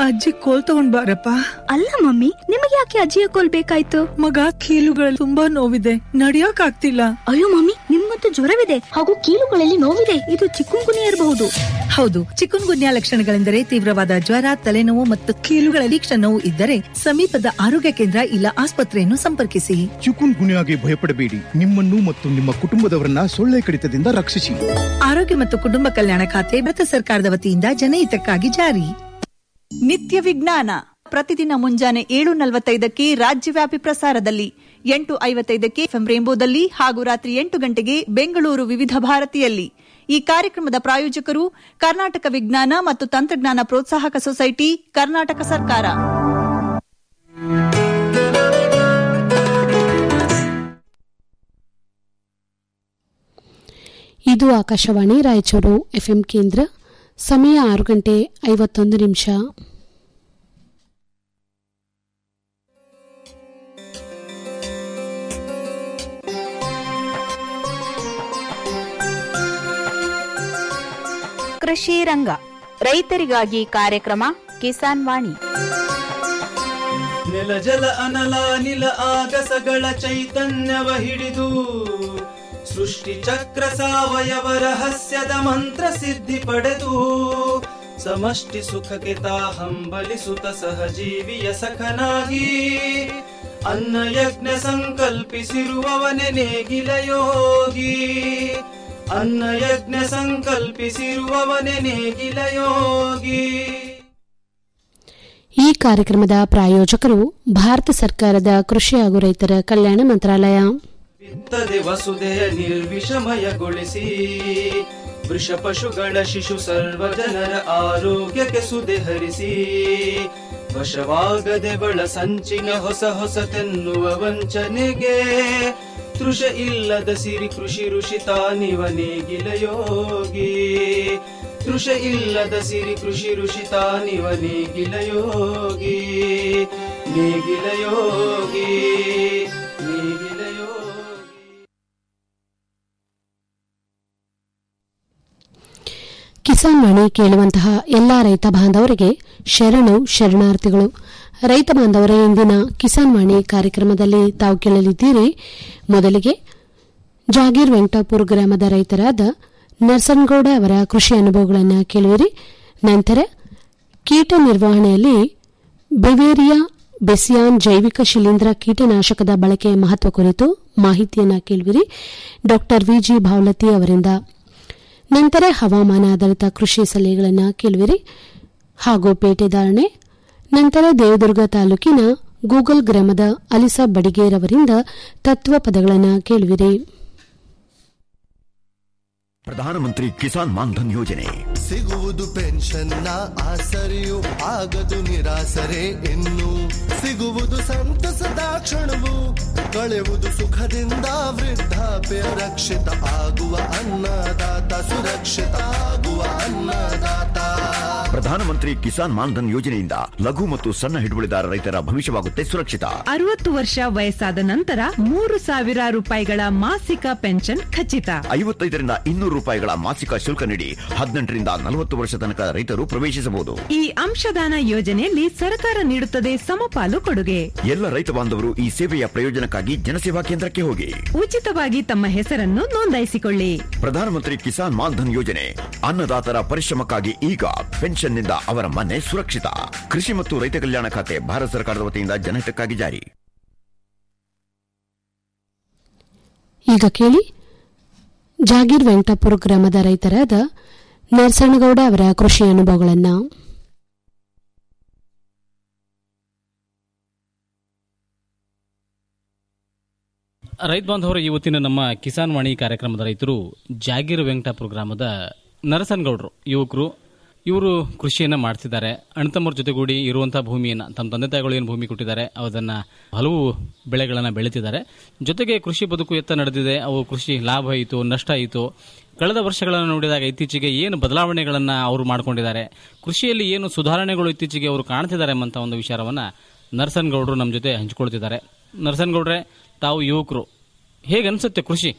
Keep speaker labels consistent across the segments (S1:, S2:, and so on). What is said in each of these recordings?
S1: ಅಜ್ಜಿ ಕೋಲ್ ತಗೊಂಡ್ ಬಾರಪ್ಪ
S2: ಅಲ್ಲ ಮಮ್ಮಿ ನಿಮಗೆ ಯಾಕೆ ಅಜ್ಜಿಯ ಕೋಲ್ ಬೇಕಾಯ್ತು
S1: ಮಗ ಕೀಲುಗಳಲ್ಲಿ ತುಂಬಾ ನೋವಿದೆ ನಡಿಯಕ್ ಆಗ್ತಿಲ್ಲ
S2: ಅಯ್ಯೋ ಮಮ್ಮಿ ನಿಮ್ಮಂತೂ ಜ್ವರವಿದೆ ಹಾಗೂ ಕೀಲುಗಳಲ್ಲಿ ನೋವಿದೆ ಇದು ಚಿಕ್ಕುಂಗುನಿ ಇರಬಹುದು
S1: ಹೌದು ಚಿಕನ್ ಗುನ್ಯಾ ಲಕ್ಷಣಗಳೆಂದರೆ ತೀವ್ರವಾದ ಜ್ವರ ತಲೆನೋವು ಮತ್ತು ಕೀಲುಗಳಲ್ಲಿ ನೋವು ಇದ್ದರೆ ಸಮೀಪದ ಆರೋಗ್ಯ ಕೇಂದ್ರ ಇಲ್ಲ ಆಸ್ಪತ್ರೆಯನ್ನು ಸಂಪರ್ಕಿಸಿ
S3: ಚಿಕುನ್ ಗುನ್ಯಾಗೆ ಭಯಪಡಬೇಡಿ ನಿಮ್ಮನ್ನು ಮತ್ತು ನಿಮ್ಮ ಕುಟುಂಬದವರನ್ನ ಸೊಳ್ಳೆ ಕಡಿತದಿಂದ ರಕ್ಷಿಸಿ
S1: ಆರೋಗ್ಯ ಮತ್ತು ಕುಟುಂಬ ಕಲ್ಯಾಣ ಖಾತೆ ಭಾರತ ಸರ್ಕಾರದ ವತಿಯಿಂದ ಜನಹಿತಕ್ಕಾಗಿ ಜಾರಿ
S4: ನಿತ್ಯ ವಿಜ್ಞಾನ ಪ್ರತಿದಿನ ಮುಂಜಾನೆ ಏಳು ನಲವತ್ತೈದಕ್ಕೆ ರಾಜ್ಯವ್ಯಾಪಿ ಪ್ರಸಾರದಲ್ಲಿ ಎಂಟು ಐವತ್ತೈದಕ್ಕೆ ಎಫ್ಎಂ ರೇಂಬೋದಲ್ಲಿ ಹಾಗೂ ರಾತ್ರಿ ಎಂಟು ಗಂಟೆಗೆ ಬೆಂಗಳೂರು ವಿವಿಧ ಭಾರತಿಯಲ್ಲಿ ಈ ಕಾರ್ಯಕ್ರಮದ ಪ್ರಾಯೋಜಕರು ಕರ್ನಾಟಕ ವಿಜ್ಞಾನ ಮತ್ತು ತಂತ್ರಜ್ಞಾನ ಪ್ರೋತ್ಸಾಹಕ ಸೊಸೈಟಿ ಕರ್ನಾಟಕ ಸರ್ಕಾರ
S5: ಇದು ಆಕಾಶವಾಣಿ ರಾಯಚೂರು ಎಫ್ಎಂ ಕೇಂದ್ರ ಸಮಯ ಆರು ಗಂಟೆ ಐವತ್ತೊಂದು ನಿಮಿಷ
S6: ಕೃಷಿ ರಂಗ ರೈತರಿಗಾಗಿ ಕಾರ್ಯಕ್ರಮ ಕಿಸಾನ್ ವಾಣಿ
S7: ನೆಲ ಜಲ ಅನಲ ನಿಲ ಆಗಸಗಳ ಚೈತನ್ಯವ ಹಿಡಿದು ಸೃಷ್ಟಿ ಚಕ್ರ ಸಾವಯವ ರಹಸ್ಯದ ಮಂತ್ರ ಸಿದ್ಧಿ ಪಡೆದು ಸಮಷ್ಟಿ ಸುಖಕ್ಕೆ ತಾ ಹಂಬಲಿಸುತ್ತ ಸಹಜೀವಿಯ ಸಖನಾಗಿ ಅನ್ನ ಯಜ್ಞ ಸಂಕಲ್ಪಿಸಿರುವವನೆ ನೇಗಿಲ ಯೋಗಿ ಅನ್ನ ಯಜ್ಞ ಸಂಕಲ್ಪಿಸಿರುವವನೆ ನೇಗಿಲ ಯೋಗಿ
S5: ಈ ಕಾರ್ಯಕ್ರಮದ ಪ್ರಾಯೋಜಕರು ಭಾರತ ಸರ್ಕಾರದ ಕೃಷಿ ಹಾಗೂ ರೈತರ ಕಲ್ಯಾಣ ಮಂತ್ರಾಲಯ
S7: ಬಿತ್ತದೆ ವಸುದೆಯ ನಿರ್ವಿಷಮಯಗೊಳಿಸಿ ವೃಷ ಪಶುಗಳ ಶಿಶು ಸರ್ವ ಜನರ ಆರೋಗ್ಯಕ್ಕೆ ಸುದೆ ಹರಿಸಿ ವಶವಾಗದೆ ಬಳ ಸಂಚಿನ ಹೊಸ ಹೊಸತೆನ್ನುವ ವಂಚನೆಗೆ ತೃಷ ಇಲ್ಲದ ಸಿರಿ ಕೃಷಿ ಋಷಿ ತಾನಿವ ನೇಗಿಲ ಯೋಗಿ ತೃಷ ಇಲ್ಲದ ಸಿರಿ ಕೃಷಿ ಋಷಿ ತಾನಿವ ನೇಗಿಲ ಯೋಗಿ ನೇಗಿಲ ಯೋಗಿ ನೇಗಿಲ ಯೋಗಿ
S5: ಕಿಸಾನ್ ವಾಣಿ ಕೇಳುವಂತಹ ಎಲ್ಲಾ ರೈತ ಬಾಂಧವರಿಗೆ ಶರಣು ಶರಣಾರ್ಥಿಗಳು ರೈತ ಬಾಂಧವರ ಇಂದಿನ ಕಿಸಾನ್ ವಾಣಿ ಕಾರ್ಯಕ್ರಮದಲ್ಲಿ ತಾವು ಕೇಳಲಿದ್ದೀರಿ ಮೊದಲಿಗೆ ಜಾಗೀರ್ ವೆಂಕಟಾಪುರ ಗ್ರಾಮದ ರೈತರಾದ ನರಸನಗೌಡ ಅವರ ಕೃಷಿ ಅನುಭವಗಳನ್ನು ಕೇಳುವಿರಿ ನಂತರ ಕೀಟ ನಿರ್ವಹಣೆಯಲ್ಲಿ ಬೆವೇರಿಯಾ ಬೆಸಿಯಾನ್ ಜೈವಿಕ ಶಿಲೀಂಧ್ರ ಕೀಟನಾಶಕದ ಬಳಕೆಯ ಮಹತ್ವ ಕುರಿತು ಮಾಹಿತಿಯನ್ನು ಕೇಳುವಿರಿ ಡಾ ವಿಜಿ ಭಾವಲತಿ ಅವರಿಂದ ನಂತರ ಹವಾಮಾನ ಆಧಾರಿತ ಕೃಷಿ ಸಲಹೆಗಳನ್ನು ಕೇಳುವಿರಿ ಹಾಗೂ ಪೇಟೆದಾರಣೆ ನಂತರ ದೇವದುರ್ಗ ತಾಲೂಕಿನ ಗೂಗಲ್ ಗ್ರಾಮದ ಅಲಿಸಾ ಬಡಿಗೇರ್ ಅವರಿಂದ ತತ್ವ ಪದಗಳನ್ನು ಕೇಳುವಿರಿ
S8: ಪ್ರಧಾನಮಂತ್ರಿ ಕಿಸಾನ್ ಮಾನ್ಧನ್ ಯೋಜನೆ
S9: ಸಿಗುವುದು ಪೆನ್ಷನ್ನ ಆಸರೆಯು ಆಗದು ನಿರಾಸರೆ ಇನ್ನು ಸಿಗುವುದು ಸಂತಸದ ಕ್ಷಣವು ಕಳೆವುದು ಸುಖದಿಂದ ವೃದ್ಧಾಪ್ಯ ರಕ್ಷಿತ ಆಗುವ ಅನ್ನದಾತ ಸುರಕ್ಷಿತ ಆಗುವ ಅನ್ನದಾತ
S8: ಪ್ರಧಾನಮಂತ್ರಿ ಕಿಸಾನ್ ಮಾನ್ಧನ್ ಯೋಜನೆಯಿಂದ ಲಘು ಮತ್ತು ಸಣ್ಣ ಹಿಡುವಳಿದಾರ ರೈತರ ಭವಿಷ್ಯವಾಗುತ್ತೆ ಸುರಕ್ಷಿತ
S10: ಅರವತ್ತು ವರ್ಷ ವಯಸ್ಸಾದ ನಂತರ ಮೂರು ಸಾವಿರ ರೂಪಾಯಿಗಳ ಮಾಸಿಕ ಪೆನ್ಷನ್ ಖಚಿತ
S8: ಐವತ್ತೈದರಿಂದ ಇನ್ನೂರು ರೂಪಾಯಿಗಳ ಮಾಸಿಕ ಶುಲ್ಕ ನೀಡಿ ಹದಿನೆಂಟರಿಂದ ನಲವತ್ತು ವರ್ಷ ತನಕ ರೈತರು ಪ್ರವೇಶಿಸಬಹುದು
S10: ಈ ಅಂಶದಾನ ಯೋಜನೆಯಲ್ಲಿ ಸರ್ಕಾರ ನೀಡುತ್ತದೆ ಸಮಪಾಲು ಕೊಡುಗೆ
S8: ಎಲ್ಲ ರೈತ ಬಾಂಧವರು ಈ ಸೇವೆಯ ಪ್ರಯೋಜನಕ್ಕಾಗಿ ಜನಸೇವಾ ಕೇಂದ್ರಕ್ಕೆ ಹೋಗಿ
S10: ಉಚಿತವಾಗಿ ತಮ್ಮ ಹೆಸರನ್ನು ನೋಂದಾಯಿಸಿಕೊಳ್ಳಿ
S8: ಪ್ರಧಾನಮಂತ್ರಿ ಕಿಸಾನ್ ಮಾನ್ಧನ್ ಯೋಜನೆ ಅನ್ನದಾತರ ಪರಿಶ್ರಮಕ್ಕಾಗಿ ಈಗ ಪೆನ್ಷನ್ನಿಂದ ಅವರ ಮನೆ ಸುರಕ್ಷಿತ ಕೃಷಿ ಮತ್ತು ರೈತ ಕಲ್ಯಾಣ ಖಾತೆ ಭಾರತ ಸರ್ಕಾರದ ವತಿಯಿಂದ ಜನಹಿತಕ್ಕಾಗಿ ಜಾರಿ
S5: ಈಗ ಕೇಳಿ ಜಾಗೀರ್ ವೆಂಕಟಾಪುರ ಗ್ರಾಮದ ರೈತರಾದ ನರಸಣ್ಣಗೌಡ ಅವರ ಕೃಷಿ ಅನುಭವಗಳನ್ನು
S11: ರೈತ ಬಾಂಧವರು ಇವತ್ತಿನ ನಮ್ಮ ಕಿಸಾನ್ ವಾಣಿ ಕಾರ್ಯಕ್ರಮದ ರೈತರು ಜಾಗೀರ್ ವೆಂಕಟಾಪುರ ಗ್ರಾಮದ ನರಸನಗೌಡರು ಯುವಕರು ಇವರು ಕೃಷಿಯನ್ನ ಮಾಡ್ತಿದ್ದಾರೆ ಅಣ್ಣತಮ್ಮರ ಜೊತೆಗೂಡಿ ಇರುವಂತಹ ಭೂಮಿಯನ್ನ ತಮ್ಮ ತಂದೆ ತಾಯಿಗಳು ಏನು ಭೂಮಿ ಕೊಟ್ಟಿದ್ದಾರೆ ಅದನ್ನ ಹಲವು ಬೆಳೆಗಳನ್ನ ಬೆಳೀತಿದ್ದಾರೆ ಜೊತೆಗೆ ಕೃಷಿ ಬದುಕು ಎತ್ತ ನಡೆದಿದೆ ಅವು ಕೃಷಿ ಲಾಭ ಆಯಿತು ನಷ್ಟ ಆಯಿತು ಕಳೆದ ವರ್ಷಗಳನ್ನು ನೋಡಿದಾಗ ಇತ್ತೀಚೆಗೆ ಏನು ಬದಲಾವಣೆಗಳನ್ನ ಅವರು ಮಾಡ್ಕೊಂಡಿದ್ದಾರೆ ಕೃಷಿಯಲ್ಲಿ ಏನು ಸುಧಾರಣೆಗಳು ಇತ್ತೀಚೆಗೆ ಅವರು ಕಾಣ್ತಿದ್ದಾರೆ ಎಂಬಂತ ಒಂದು ವಿಚಾರವನ್ನ ನರಸನಗೌಡರು ನಮ್ಮ ಜೊತೆ ಹಂಚಿಕೊಳ್ತಿದ್ದಾರೆ ನರಸನಗೌಡ್ರೆ ತಾವು ಯುವಕರು ಹೇಗೆ ಅನ್ಸುತ್ತೆ ಕೃಷಿ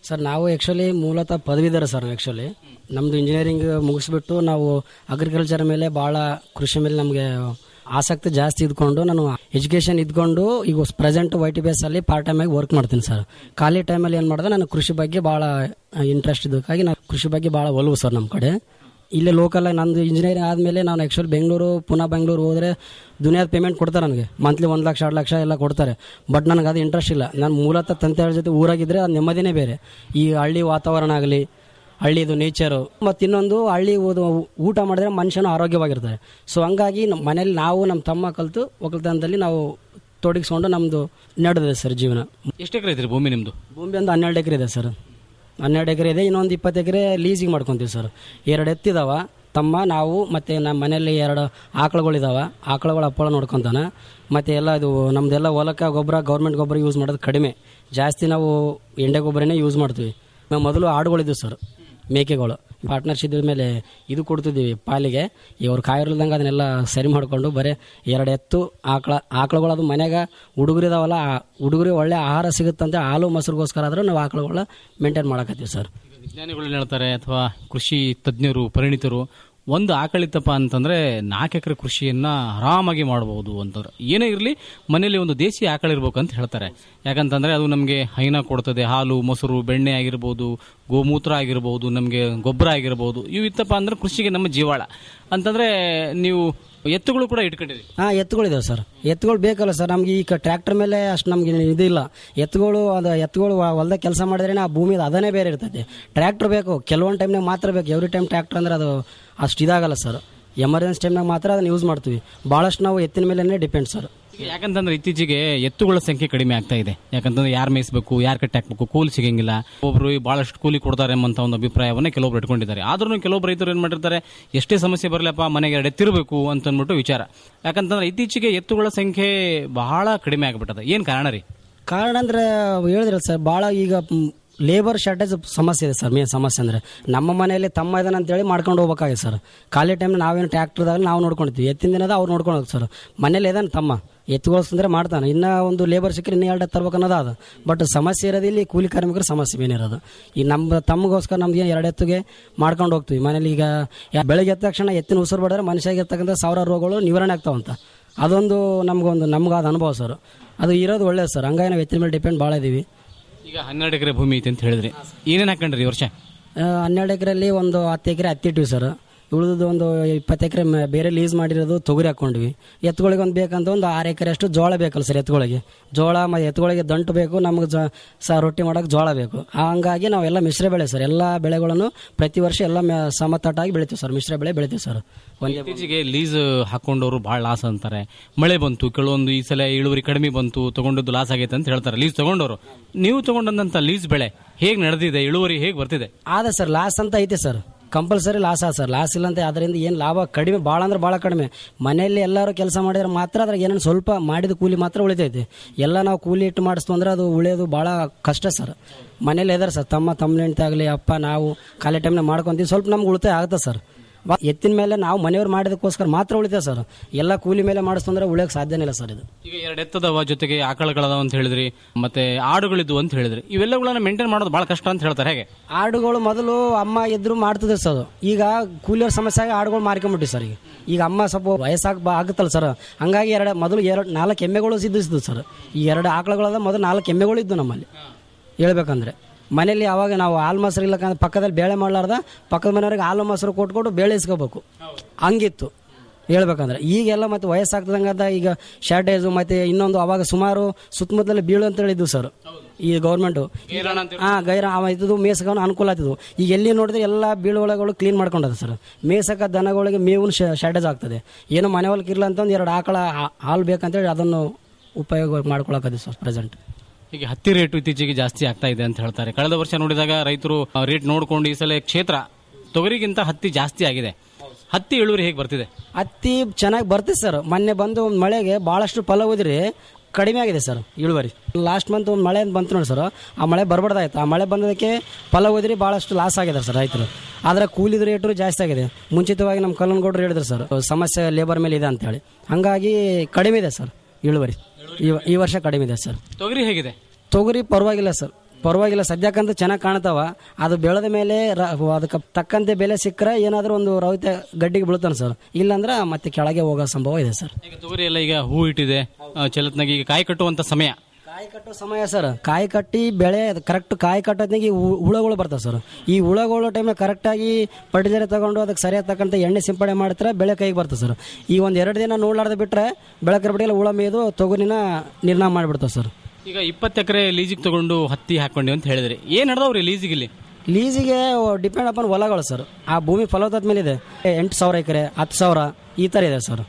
S12: ಸರ್ ನಾವು ಆ್ಯಕ್ಚುಲಿ ಮೂಲತಃ ಪದವೀಧರ ಸರ್ ಆ್ಯಕ್ಚುಲಿ ನಮ್ಮದು ಇಂಜಿನಿಯರಿಂಗ್ ಮುಗಿಸ್ಬಿಟ್ಟು ನಾವು ಅಗ್ರಿಕಲ್ಚರ್ ಮೇಲೆ ಭಾಳ ಕೃಷಿ ಮೇಲೆ ನಮಗೆ ಆಸಕ್ತಿ ಜಾಸ್ತಿ ಇದ್ಕೊಂಡು ನಾನು ಎಜುಕೇಷನ್ ಇದ್ಕೊಂಡು ಈಗ present Y T B S ಅಲ್ಲಿ ಪಾರ್ಟ್ ಟೈಮ್ ಆಗಿ ವರ್ಕ್ ಮಾಡ್ತೀನಿ ಸರ್ ಖಾಲಿ ಟೈಮಲ್ಲಿ ಏನು ಮಾಡಿದೆ ನಾನು ಕೃಷಿ ಬಗ್ಗೆ ಭಾಳ ಇಂಟ್ರೆಸ್ಟ್ ಇದ್ದಕ್ಕಾಗಿ ನಾನು ಕೃಷಿ ಬಗ್ಗೆ ಭಾಳ ಒಲವು ಸರ್ ನಮ್ಮ ಕಡೆ ಇಲ್ಲೇ ಲೋಕಲ್ ನಂದು ಇಂಜಿನಿಯರಿಂಗ್ ಆದಮೇಲೆ ನಾನು ಆ್ಯಕ್ಚುಲಿ ಬೆಂಗಳೂರು ಪುನಃ ಬೆಂಗಳೂರು ಹೋದರೆ ದುನಿಯಾದ ಪೇಮೆಂಟ್ ಕೊಡ್ತಾರೆ ನನಗೆ ಮಂತ್ಲಿ ಒಂದು ಲಕ್ಷ ಎರಡು ಲಕ್ಷ ಎಲ್ಲ ಕೊಡ್ತಾರೆ ಬಟ್ ನನಗೆ ಅದು ಇಂಟ್ರೆಸ್ಟ್ ಇಲ್ಲ ನಾನು ಮೂಲತಃ ತಂದೆಯವ್ರ ಜೊತೆ ಊರಾಗಿದ್ದರೆ ಅದು ನೆಮ್ಮದಿನೇ ಬೇರೆ ಈ ಹಳ್ಳಿ ವಾತಾವರಣ ಆಗಲಿ ಹಳ್ಳಿದು ನೇಚರು ಮತ್ತು ಇನ್ನೊಂದು ಹಳ್ಳಿ ಓದು ಊಟ ಮಾಡಿದ್ರೆ ಮನುಷ್ಯನು ಆರೋಗ್ಯವಾಗಿರ್ತಾರೆ ಸೊ ಹಂಗಾಗಿ ನಮ್ಮ ಮನೇಲಿ ನಾವು ನಮ್ಮ ತಮ್ಮ ಕಲಿತು ಒಕ್ಕಲ್ತನದಲ್ಲಿ ನಾವು ತೊಡಗಿಸ್ಕೊಂಡು ನಮ್ಮದು ನಡೆದಿದೆ ಸರ್ ಜೀವನ
S11: ಎಷ್ಟು ಎಕರೆ ಐತ್ರಿ ಭೂಮಿ ನಿಮ್ದು
S12: ಭೂಮಿ ಒಂದು ಹನ್ನೆರಡು ಎಕರೆ ಇದೆ ಸರ್ ಹನ್ನೆರಡು ಎಕರೆ ಇದೆ ಇನ್ನೊಂದು ಇಪ್ಪತ್ತು ಎಕರೆ ಲೀಸಿಗೆ ಮಾಡ್ಕೊತೀವಿ ಸರ್ ಎರಡು ಎತ್ತಿದಾವ ತಮ್ಮ ನಾವು ಮತ್ತು ನಮ್ಮ ಮನೆಯಲ್ಲಿ ಎರಡು ಆಕಳುಗಳಿದಾವ ಆಕಳುಗಳ ಅಪ್ಪಳ ನೋಡ್ಕೊತಾನೆ ಮತ್ತು ಎಲ್ಲ ಇದು ನಮ್ಮದೆಲ್ಲ ಹೊಲಕ್ಕೆ ಗೊಬ್ಬರ ಗೌರ್ಮೆಂಟ್ ಗೊಬ್ಬರ ಯೂಸ್ ಮಾಡೋದು ಕಡಿಮೆ ಜಾಸ್ತಿ ನಾವು ಎಂಡೆ ಗೊಬ್ಬರನೇ ಯೂಸ್ ಮಾಡ್ತೀವಿ ನಾವು ಮೊದಲು ಆಡುಗಳಿದ್ವು ಸರ್ ಮೇಕೆಗಳು ಪಾರ್ಟ್ನರ್ಶಿಪ್ ಮೇಲೆ ಇದು ಕೊಡ್ತಿದ್ದೀವಿ ಪಾಲಿಗೆ ಇವ್ರು ಕಾಯಿರ್ಲ್ದಂಗೆ ಅದನ್ನೆಲ್ಲ ಸರಿ ಮಾಡಿಕೊಂಡು ಬರೀ ಎರಡು ಎತ್ತು ಆಕಳ ಆಕಳುಗಳು ಅದು ಮನ್ಯಾಗ ಹುಡುಗರಿದಾವಲ್ಲ ಆ ಹುಡುಗರಿಗೆ ಒಳ್ಳೆ ಆಹಾರ ಸಿಗುತ್ತಂತೆ ಹಾಲು ಮೊಸರಿಗೋಸ್ಕರ ಆದರೂ ನಾವು ಆಕಳುಗಳ ಮೇಂಟೈನ್ ಮಾಡಕತ್ತೀವಿ ಸರ್
S11: ವಿಜ್ಞಾನಿಗಳು ಹೇಳ್ತಾರೆ ಅಥವಾ ಕೃಷಿ ತಜ್ಞರು ಪರಿಣಿತರು ಒಂದು ಆಕಳಿತ್ತಪ್ಪ ಅಂತಂದ್ರೆ ನಾಲ್ಕು ಎಕರೆ ಕೃಷಿಯನ್ನ ಆರಾಮಾಗಿ ಮಾಡಬಹುದು ಅಂತಂದ್ರೆ ಏನೇ ಇರಲಿ ಮನೆಯಲ್ಲಿ ಒಂದು ದೇಸಿ ಆಕಳ ಇರ್ಬೇಕು ಅಂತ ಹೇಳ್ತಾರೆ ಯಾಕಂತಂದ್ರೆ ಅದು ನಮಗೆ ಹೈನ ಕೊಡ್ತದೆ ಹಾಲು ಮೊಸರು ಬೆಣ್ಣೆ ಆಗಿರ್ಬೋದು ಗೋಮೂತ್ರ ಆಗಿರ್ಬೋದು ನಮಗೆ ಗೊಬ್ಬರ ಆಗಿರ್ಬೋದು ಇವು ಇತ್ತಪ್ಪ ಅಂದ್ರೆ ಕೃಷಿಗೆ ನಮ್ಮ ಜೀವಾಳ ಅಂತಂದ್ರೆ ನೀವು ಎತ್ತುಗಳು ಕೂಡ ಇಟ್ಕೊಂಡಿರಿ
S12: ಹಾಂ ಎತ್ತುಗಳಿದಾವೆ ಸರ್ ಎತ್ತುಗಳು ಬೇಕಲ್ಲ ಸರ್ ನಮ್ಗೆ ಈಗ ಟ್ರ್ಯಾಕ್ಟರ್ ಮೇಲೆ ಅಷ್ಟು ನಮ್ಗೆ ಇದಿಲ್ಲ ಎತ್ತುಗಳು ಅದು ಎತ್ತುಗಳು ಹೊಲ್ದಾಗ ಕೆಲಸ ಮಾಡಿದ್ರೆ ಆ ಭೂಮಿ ಅದನ್ನೇ ಬೇರೆ ಇರ್ತೈತೆ ಟ್ರ್ಯಾಕ್ಟರ್ ಬೇಕು ಕೆಲವೊಂದು ಟೈಮ್ನಾಗ ಮಾತ್ರ ಬೇಕು ಎವ್ರಿ ಟೈಮ್ ಟ್ರ್ಯಾಕ್ಟರ್ ಅಂದ್ರೆ ಅದು ಅಷ್ಟು ಇದಾಗಲ್ಲ ಸರ್ ಎಮರ್ಜೆನ್ಸಿ ಟೈಮ್ನಾಗ ಮಾತ್ರ ಅದನ್ನ ಯೂಸ್ ಮಾಡ್ತೀವಿ ಭಾಳಷ್ಟು ನಾವು ಎತ್ತಿನ ಮೇಲೆ ಡಿಪೆಂಡ್ ಸರ್
S11: ಯಾಕಂತಂದ್ರೆ ಇತ್ತೀಚೆಗೆ ಎತ್ತುಗಳ ಸಂಖ್ಯೆ ಕಡಿಮೆ ಆಗ್ತಾ ಇದೆ ಯಾಕಂತಂದ್ರೆ ಯಾರು ಮೇಯಿಸಬೇಕು ಯಾರು ಕಟ್ಟಿ ಹಾಕ್ಬೇಕು ಕೂಲಿ ಸಿಗಂಗಿಲ್ಲ ಒಬ್ರು ಬಹಳಷ್ಟು ಕೂಲಿ ಕೊಡ್ತಾರೆ ಎಂಬಂತ ಒಂದು ಅಭಿಪ್ರಾಯವನ್ನ ಕೆಲವೊಬ್ರು ಇಟ್ಕೊಂಡಿದ್ದಾರೆ ಆದ್ರೂ ಕೆಲವೊಬ್ರು ರೈತರು ಏನ್ ಮಾಡಿರ್ತಾರೆ ಎಷ್ಟೇ ಸಮಸ್ಯೆ ಬರಲಪ್ಪ ಮನೆಗೆ ಎರಡು ಎತ್ತಿರಬೇಕು ಅಂತ ಅಂದ್ಬಿಟ್ಟು ವಿಚಾರ ಯಾಕಂತಂದ್ರೆ ಇತ್ತೀಚೆಗೆ ಎತ್ತುಗಳ ಸಂಖ್ಯೆ ಬಹಳ ಕಡಿಮೆ ಆಗ್ಬಿಟ್ಟದ ಏನ್ ಕಾರಣ ರೀ
S12: ಕಾರಣ ಅಂದ್ರೆ ಹೇಳಿದ್ರಲ್ಲ ಸರ್ ಭಾಳ ಈಗ ಲೇಬರ್ ಶಾರ್ಟೇಜ್ ಸಮಸ್ಯೆ ಇದೆ ಸರ್ ಮೇನ್ ಸಮಸ್ಯೆ ಅಂದ್ರೆ ನಮ್ಮ ಮನೆಯಲ್ಲಿ ತಮ್ಮ ಇದಾನೆ ಅಂತೇಳಿ ಮಾಡ್ಕೊಂಡು ಹೋಗ್ಬೇಕಾಗಿದೆ ಸರ್ ಖಾಲಿ ಟೈಮ್ ನಾವೇನು ಟ್ರ್ಯಾಕ್ಟರ್ದಾಗ ನಾವು ನೋಡ್ಕೊಳ್ತೀವಿ ಎತ್ತಿನ ದಿನದ ಅವ್ರು ನೋಡ್ಕೊಂಡು ಹೋಗಿ ಸರ್ ಮನೇಲಿ ಇದಾನೆ ತಮ್ಮ ಎತ್ತುಗೋಸ್ಕರ ಮಾಡ್ತಾನೆ ಇನ್ನ ಒಂದು ಲೇಬರ್ ಸಿಕ್ಕರೆ ಇನ್ನೂ ಎರಡು ತರ್ಬೇಕು ಅನ್ನೋದು ಅದು ಬಟ್ ಸಮಸ್ಯೆ ಇರೋದು ಇಲ್ಲಿ ಕೂಲಿ ಕಾರ್ಮಿಕರ ಸಮಸ್ಯೆ ಮೇನ್ ಇರೋದು ಈ ನಮ್ಮ ತಮ್ಮಗೋಸ್ಕರ ನಮ್ಗೆ ಎರಡು ಎತ್ತಿಗೆ ಮಾಡ್ಕೊಂಡು ಹೋಗ್ತೀವಿ ಮನೇಲಿ ಈಗ ಯಾ- ಬೆಳಗ್ಗೆ ಎದ್ದ ತಕ್ಷಣ ಎತ್ತಿನ ಉಸಿರು ಬಡಿದ್ರೆ ಮನುಷ್ಯಗೆ ಇರ್ತಕ್ಕಂಥ ಸಾವಿರ ರೋಗಗಳು ನಿವಾರಣೆ ಆಗ್ತಾವಂತ ಅದೊಂದು ನಮಗೊಂದು ನಮ್ಗಾದ ಅನುಭವ ಸರ್ ಅದು ಇರೋದು ಒಳ್ಳೇದು ಸರ್ ಹಂಗಾಗಿ ನಾವು ಎತ್ತಿನ ಮೇಲೆ ಡಿಪೆಂಡ್ ಭಾಳ ಇದೀವಿ
S11: ಈಗ ಹನ್ನೆರಡು ಎಕರೆ ಭೂಮಿ ಐತೆ ಅಂತ ಹೇಳಿದ್ರಿ ಏನೇನ್ ಹಾಕೊಂಡ್ರಿ ಈ ವರ್ಷ
S12: ಆ, ಹನ್ನೆರಡು ಎಕರೆಯಲ್ಲಿ ಒಂದು ಹತ್ತು ಎಕರೆ ಹತ್ತಿ ಇಟ್ಟಿವಿ ಸರ್ ಉಳಿದು ಒಂದು ಇಪ್ಪತ್ತು ಎಕರೆ ಬೇರೆ ಲೀಸ್ ಮಾಡಿರೋದು ತೊಗರಿ ಹಾಕ್ಕೊಂಡ್ವಿ ಎತ್ತುಗಳಿಗೆ ಒಂದು ಬೇಕಂತ ಒಂದು ಆರು ಎಕರೆ ಅಷ್ಟು ಜೋಳ ಬೇಕಲ್ಲ ಸರ್ ಎತ್ತುಗಳಿಗೆ ಜೋಳ ಮತ್ತು ಎತ್ತುಗಳಿಗೆ ದಂಟು ಬೇಕು ನಮಗೆ ಜ ಸ ರೊಟ್ಟಿ ಮಾಡೋಕೆ ಜೋಳ ಬೇಕು ಹಂಗಾಗಿ ನಾವೆಲ್ಲ ಮಿಶ್ರ ಬೆಳೆ ಸರ್ ಎಲ್ಲ ಬೆಳೆಗಳನ್ನು ಪ್ರತಿ ವರ್ಷ ಎಲ್ಲ ಮ- ಸಮತಟ್ಟಾಗಿ ಬೆಳಿತೀವಿ ಸರ್ ಮಿಶ್ರ ಬೆಳೆ ಬೆಳಿತೀವಿ ಸರ್ ಒಂದೇ
S11: ಇತ್ತೀಚೆಗೆ ಲೀಸ್ ಹಾಕೊಂಡವರು ಬಹಳ ಲಾಸ್ ಅಂತಾರೆ ಮಳೆ ಬಂತು ಕೆಲವೊಂದು ಈ ಸಲ ಇಳುವರಿ ಕಡಿಮೆ ಬಂತು ತಗೊಂಡದ್ದು ಲಾಸ್ ಆಗೈತೆ ಅಂತ ಹೇಳ್ತಾರೆ ಲೀಸ್ ತಗೊಂಡವರು ನೀವು ತಗೊಂಡಂತ ಲೀಸ್ ಬೆಳೆ ಹೇಗ್ ನಡೆದಿದೆ ಇಳುವರಿ ಹೇಗ್ ಬರ್ತಿದೆ
S12: ಆದ ಸರ್ ಲಾಸ್ ಅಂತ ಐತೆ ಸರ್ ಕಂಪಲ್ಸರಿ ಲಾಸ್ ಆದ ಸರ್ ಲಾಸ್ ಇಲ್ಲ ಅಂತ ಅದರಿಂದ ಏನು ಲಾಭ ಕಡಿಮೆ ಭಾಳ ಅಂದ್ರೆ ಭಾಳ ಕಡಿಮೆ ಮನೆಯಲ್ಲಿ ಎಲ್ಲರೂ ಕೆಲಸ ಮಾಡಿದ್ರೆ ಮಾತ್ರ ಅದ್ರಾಗ ಏನೇನು ಸ್ವಲ್ಪ ಮಾಡಿದ ಕೂಲಿ ಮಾತ್ರ ಉಳಿತೈತೆ ಎಲ್ಲ ನಾವು ಕೂಲಿ ಇಟ್ಟು ಮಾಡಿಸ್ತು ಅಂದ್ರೆ ಅದು ಉಳಿಯೋದು ಭಾಳ ಕಷ್ಟ ಸರ್ ಮನೇಲಿ ಇದಾರೆ ಸರ್ ತಮ್ಮ ತಮ್ಮ ಹೆಂಡ್ತಿ ಆಗಲಿ ಅಪ್ಪ ನಾವು ಖಾಲಿ ಟೈಮ್ನಾಗ ಮಾಡ್ಕೊಂತೀವಿ ಸ್ವಲ್ಪ ನಮ್ಗೆ ಉಳಿತಾಯ ಆಗುತ್ತೆ ಸರ್ ವ- ಎತ್ತಿನ ಮೇಲೆ ನಾವು ಮನೆಯವ್ರು ಮಾಡಿದಕ್ಕೋಸ್ಕರ ಮಾತ್ರ ಉಳಿತೇವೆ ಸರ್ ಎಲ್ಲ ಕೂಲಿ ಮೇಲೆ ಮಾಡಿಸ್ತಂದ್ರೆ ಉಳಿಯೋಕೆ ಸಾಧ್ಯನೇ ಇಲ್ಲ ಸರ್ ಇದು
S11: ಈಗ ಎರಡು ಎತ್ತದವ ಜೊತೆಗೆ ಆಕಳಗಳದಾವ ಅಂತ ಹೇಳಿದ್ರಿ ಮತ್ತೆ ಆಡುಗಳಿದ್ವು ಅಂತ ಹೇಳಿದ್ರಿ ಇವೆಲ್ಲಗಳನ್ನ ಮೇಂಟೈನ್ ಮಾಡೋದು ಬಹಳ ಕಷ್ಟ ಅಂತ ಹೇಳ್ತಾರೆ ಹೇಗೆ
S12: ಆಡುಗಳು ಮೊದಲು ಅಮ್ಮ ಇದ್ರು ಮಾಡ್ತಿದ್ರು ಸರ್ ಅದು. ಈಗ ಕೂಲಿಯವ್ರ ಸಮಸ್ಯೆ ಆಗಿ ಆಡುಗಳು ಮಾರ್ಕೊಂಬಿಟ್ಟಿ ಸರ್ ಈಗ ಈಗ ಅಮ್ಮ ಸ್ವಲ್ಪ ವಯಸ್ಸಾಗ ಆಗುತ್ತಲ್ಲ ಸರ್ ಹಂಗಾಗಿ ಎರಡು ಮೊದಲು ಎರಡು ನಾಲ್ಕು ಎಮ್ಮೆಗಳು ಸಿದ್ಧಿಸಿದ್ವು ಸರ್ ಈ ಎರಡು ಆಕಳುಗಳದ ಮೊದಲು ನಾಲ್ಕು ಎಮ್ಮೆಗಳು ಇದ್ದು ನಮ್ಮಲ್ಲಿ ಹೇಳ್ಬೇಕಂದ್ರೆ ಮನೇಲಿ ಅವಾಗ ನಾವು ಹಾಲು ಮೊಸರು ಇಲ್ಲಕಂದ್ರೆ ಪಕ್ಕದಲ್ಲಿ ಬೇಳೆ ಮಾಡಲಾರ್ದ ಪಕ್ಕದ ಮನೆಯವ್ರಿಗೆ ಹಾಲು ಮೊಸರು ಕೊಟ್ಕೊಟ್ಟು ಬೇಳೆ ಇಸ್ಕೋಬೇಕು ಹಂಗಿತ್ತು ಹೇಳ್ಬೇಕಂದ್ರೆ ಈಗೆಲ್ಲ ಮತ್ತೆ ವಯಸ್ಸಾಗ್ತದಂಗದ ಈಗ ಶಾರ್ಟೇಜು ಮತ್ತೆ ಇನ್ನೊಂದು ಅವಾಗ ಸುಮಾರು ಸುತ್ತಮುತ್ತಲೇ ಬೀಳು ಅಂತ ಹೇಳಿದ್ವು ಸರ್ ಈ ಗೌರ್ಮೆಂಟು ಹಾ ಗೈರ ಅವ ಇದ್ದು ಮೇಸಕವನು ಅನುಕೂಲ ಆಗ್ತಿದ್ವು ಈಗ ಎಲ್ಲಿ ನೋಡಿದ್ರೆ ಎಲ್ಲ ಬೀಳುವಳಗಳು ಕ್ಲೀನ್ ಮಾಡ್ಕೊಂಡದ ಸರ್ ಮೇಸಕ ದನಗಳಿಗೆ ಮೇವಿನ ಶಾರ್ಟೇಜ್ ಆಗ್ತದೆ ಏನು ಮನೆ ಹೊಲಕ್ಕೆ ಇರಲ್ಲ ಅಂತ ಒಂದು ಎರಡು ಆಕಳ ಹಾ- ಹಾಲು ಬೇಕಂತೇಳಿ ಅದನ್ನು ಉಪಯೋಗ ಮಾಡ್ಕೊಳಕದಿ ಸರ್ ಪ್ರೆಸೆಂಟ್
S11: ಈಗ ಹತ್ತಿ ರೇಟು ಇತ್ತೀಚೆಗೆ ಜಾಸ್ತಿ ಆಗ್ತಾ ಇದೆ ಅಂತ ಹೇಳ್ತಾರೆ ಕಳೆದ ವರ್ಷ ನೋಡಿದಾಗ ರೈತರು ರೇಟ್ ನೋಡ್ಕೊಂಡು ಈ ಸಲ ಕ್ಷೇತ್ರ ತೊಗರಿಗಿಂತ ಹತ್ತಿ ಜಾಸ್ತಿ ಆಗಿದೆ ಹತ್ತಿ ಇಳುವರಿ ಹೇಗೆ ಬರ್ತಿದೆ
S12: ಹತ್ತಿ ಚೆನ್ನಾಗಿ ಬರ್ತಿದೆ ಸರ್ ಮೊನ್ನೆ ಬಂದು ಒಂದು ಮಳೆಗೆ ಭಾಳಷ್ಟು ಫಲ ಹೋದ್ರಿ ಕಡಿಮೆ ಆಗಿದೆ ಸರ್ ಇಳುವರಿ ಲಾಸ್ಟ್ ಮಂತ್ ಒಂದು ಮಳೆ ಅಂತ ಬಂತು ನೋಡಿ ಸರ್ ಆ ಮಳೆ ಬರ್ಬಾರ್ದಾಯ್ತು ಆ ಮಳೆ ಬಂದದಕ್ಕೆ ಫಲ ಹೋದ್ರಿ ಭಾಳಷ್ಟು ಲಾಸ್ ಆಗಿದೆ ಸರ್ ರೈತರು ಆದರೆ ಕೂಲಿದ ರೇಟು ಜಾಸ್ತಿ ಆಗಿದೆ ಮುಂಚಿತವಾಗಿ ನಮ್ಮ ಕಲ್ಲನಗೌಡರು ಹೇಳಿದ್ರು ಸರ್ ಸಮಸ್ಯೆ ಲೇಬರ್ ಮೇಲೆ ಇದೆ ಅಂತೇಳಿ ಹಂಗಾಗಿ ಕಡಿಮೆ ಇದೆ ಸರ್ ಇಳುವರಿ ಈ- ಈ ವರ್ಷ ಕಡಿಮೆ ಇದೆ ಸರ್
S11: ತೊಗರಿ ಹೇಗಿದೆ
S12: ತೊಗರಿ ಪರವಾಗಿಲ್ಲ ಸರ್ ಪರವಾಗಿಲ್ಲ ಸದ್ಯಕ್ಕಂತೂ ಚೆನ್ನಾಗಿ ಕಾಣ್ತಾವ ಅದು ಬೆಳೆದ ಮೇಲೆ ರ- ಅದಕ್ಕೆ ತಕ್ಕಂತೆ ಬೆಲೆ ಸಿಕ್ಕರೆ ಏನಾದರೂ ಒಂದು ರೌತೆ ಗಡ್ಡಿಗೆ ಬೀಳ್ತಾನೆ ಸರ್ ಇಲ್ಲಾಂದ್ರೆ ಮತ್ತೆ ಕೆಳಗೆ ಹೋಗೋ ಸಂಭವ ಇದೆ ಸರ್
S11: ಈಗ ತೊಗರಿ ಎಲ್ಲ ಈಗ ಹೂ ಇಟ್ಟಿದೆ ಆ, ಚಲತ್ನಾಗ ಈಗ ಕಾಯಿ ಕಟ್ಟುವಂತ ಸಮಯ
S12: ಕಾಯಿ ಕಟ್ಟೋ ಸಮಯ ಸರ್ ಕಾಯಿ ಕಟ್ಟಿ ಬೆಳೆ ಕರೆಕ್ಟ್ ಕಾಯಿ ಕಟ್ಟೋದ್ನಾಗ ಈ ಹು- ಹುಳಗಳು ಬರ್ತಾವೆ ಸರ್ ಈ ಹುಳಗಳು ಟೈಮ್ನಾಗ ಕರೆಕ್ಟಾಗಿ ಪರ್ಟಿಜರ್ ತಗೊಂಡು ಅದಕ್ಕೆ ಸರಿಯಾದ ತಕ್ಕಂಥ ಎಣ್ಣೆ ಸಿಂಪಡಣೆ ಮಾಡ್ತಾರೆ ಬೆಳೆ ಕೈಗೆ ಬರ್ತದೆ ಸರ್ ಈ ಒಂದು ಎರಡು ದಿನ ನೋಡ್ಲಾರ್ದೆ ಬಿಟ್ಟರೆ ಬೆಳಕರ ಬಿಟ್ಟಿಲ್ಲ ಹುಳ ಮೇಯ್ದು ತೊಗರಿನ ನಿರ್ನಾಮ ಮಾಡಿಬಿಡ್ತಾವೆ ಸರ್
S11: ಈಗ ಇಪ್ಪತ್ತು ಎಕರೆ ಲೀಜಿಗೆ ತಗೊಂಡು ಹತ್ತಿ ಹಾಕೊಂಡಿ ಅಂತ ಹೇಳಿದ್ರಿ ಏನ್ ನಡೆದವ್ರಿ ಲೀಜಿಗೆ ಇಲ್ಲಿ
S12: ಲೀಸಿಗೆ ಡಿಪೆಂಡ್ ಅಪಾನ್ ಹೊಲಗಳು ಸರ್ ಆ ಭೂಮಿ ಫಲವತ್ತದ ಮೇಲೆ ಇದೆ ಎಂಟು ಸಾವಿರ ಎಕರೆ ಹತ್ತು ಸಾವಿರ ಈ ಥರ ಇದೆ ಸರ್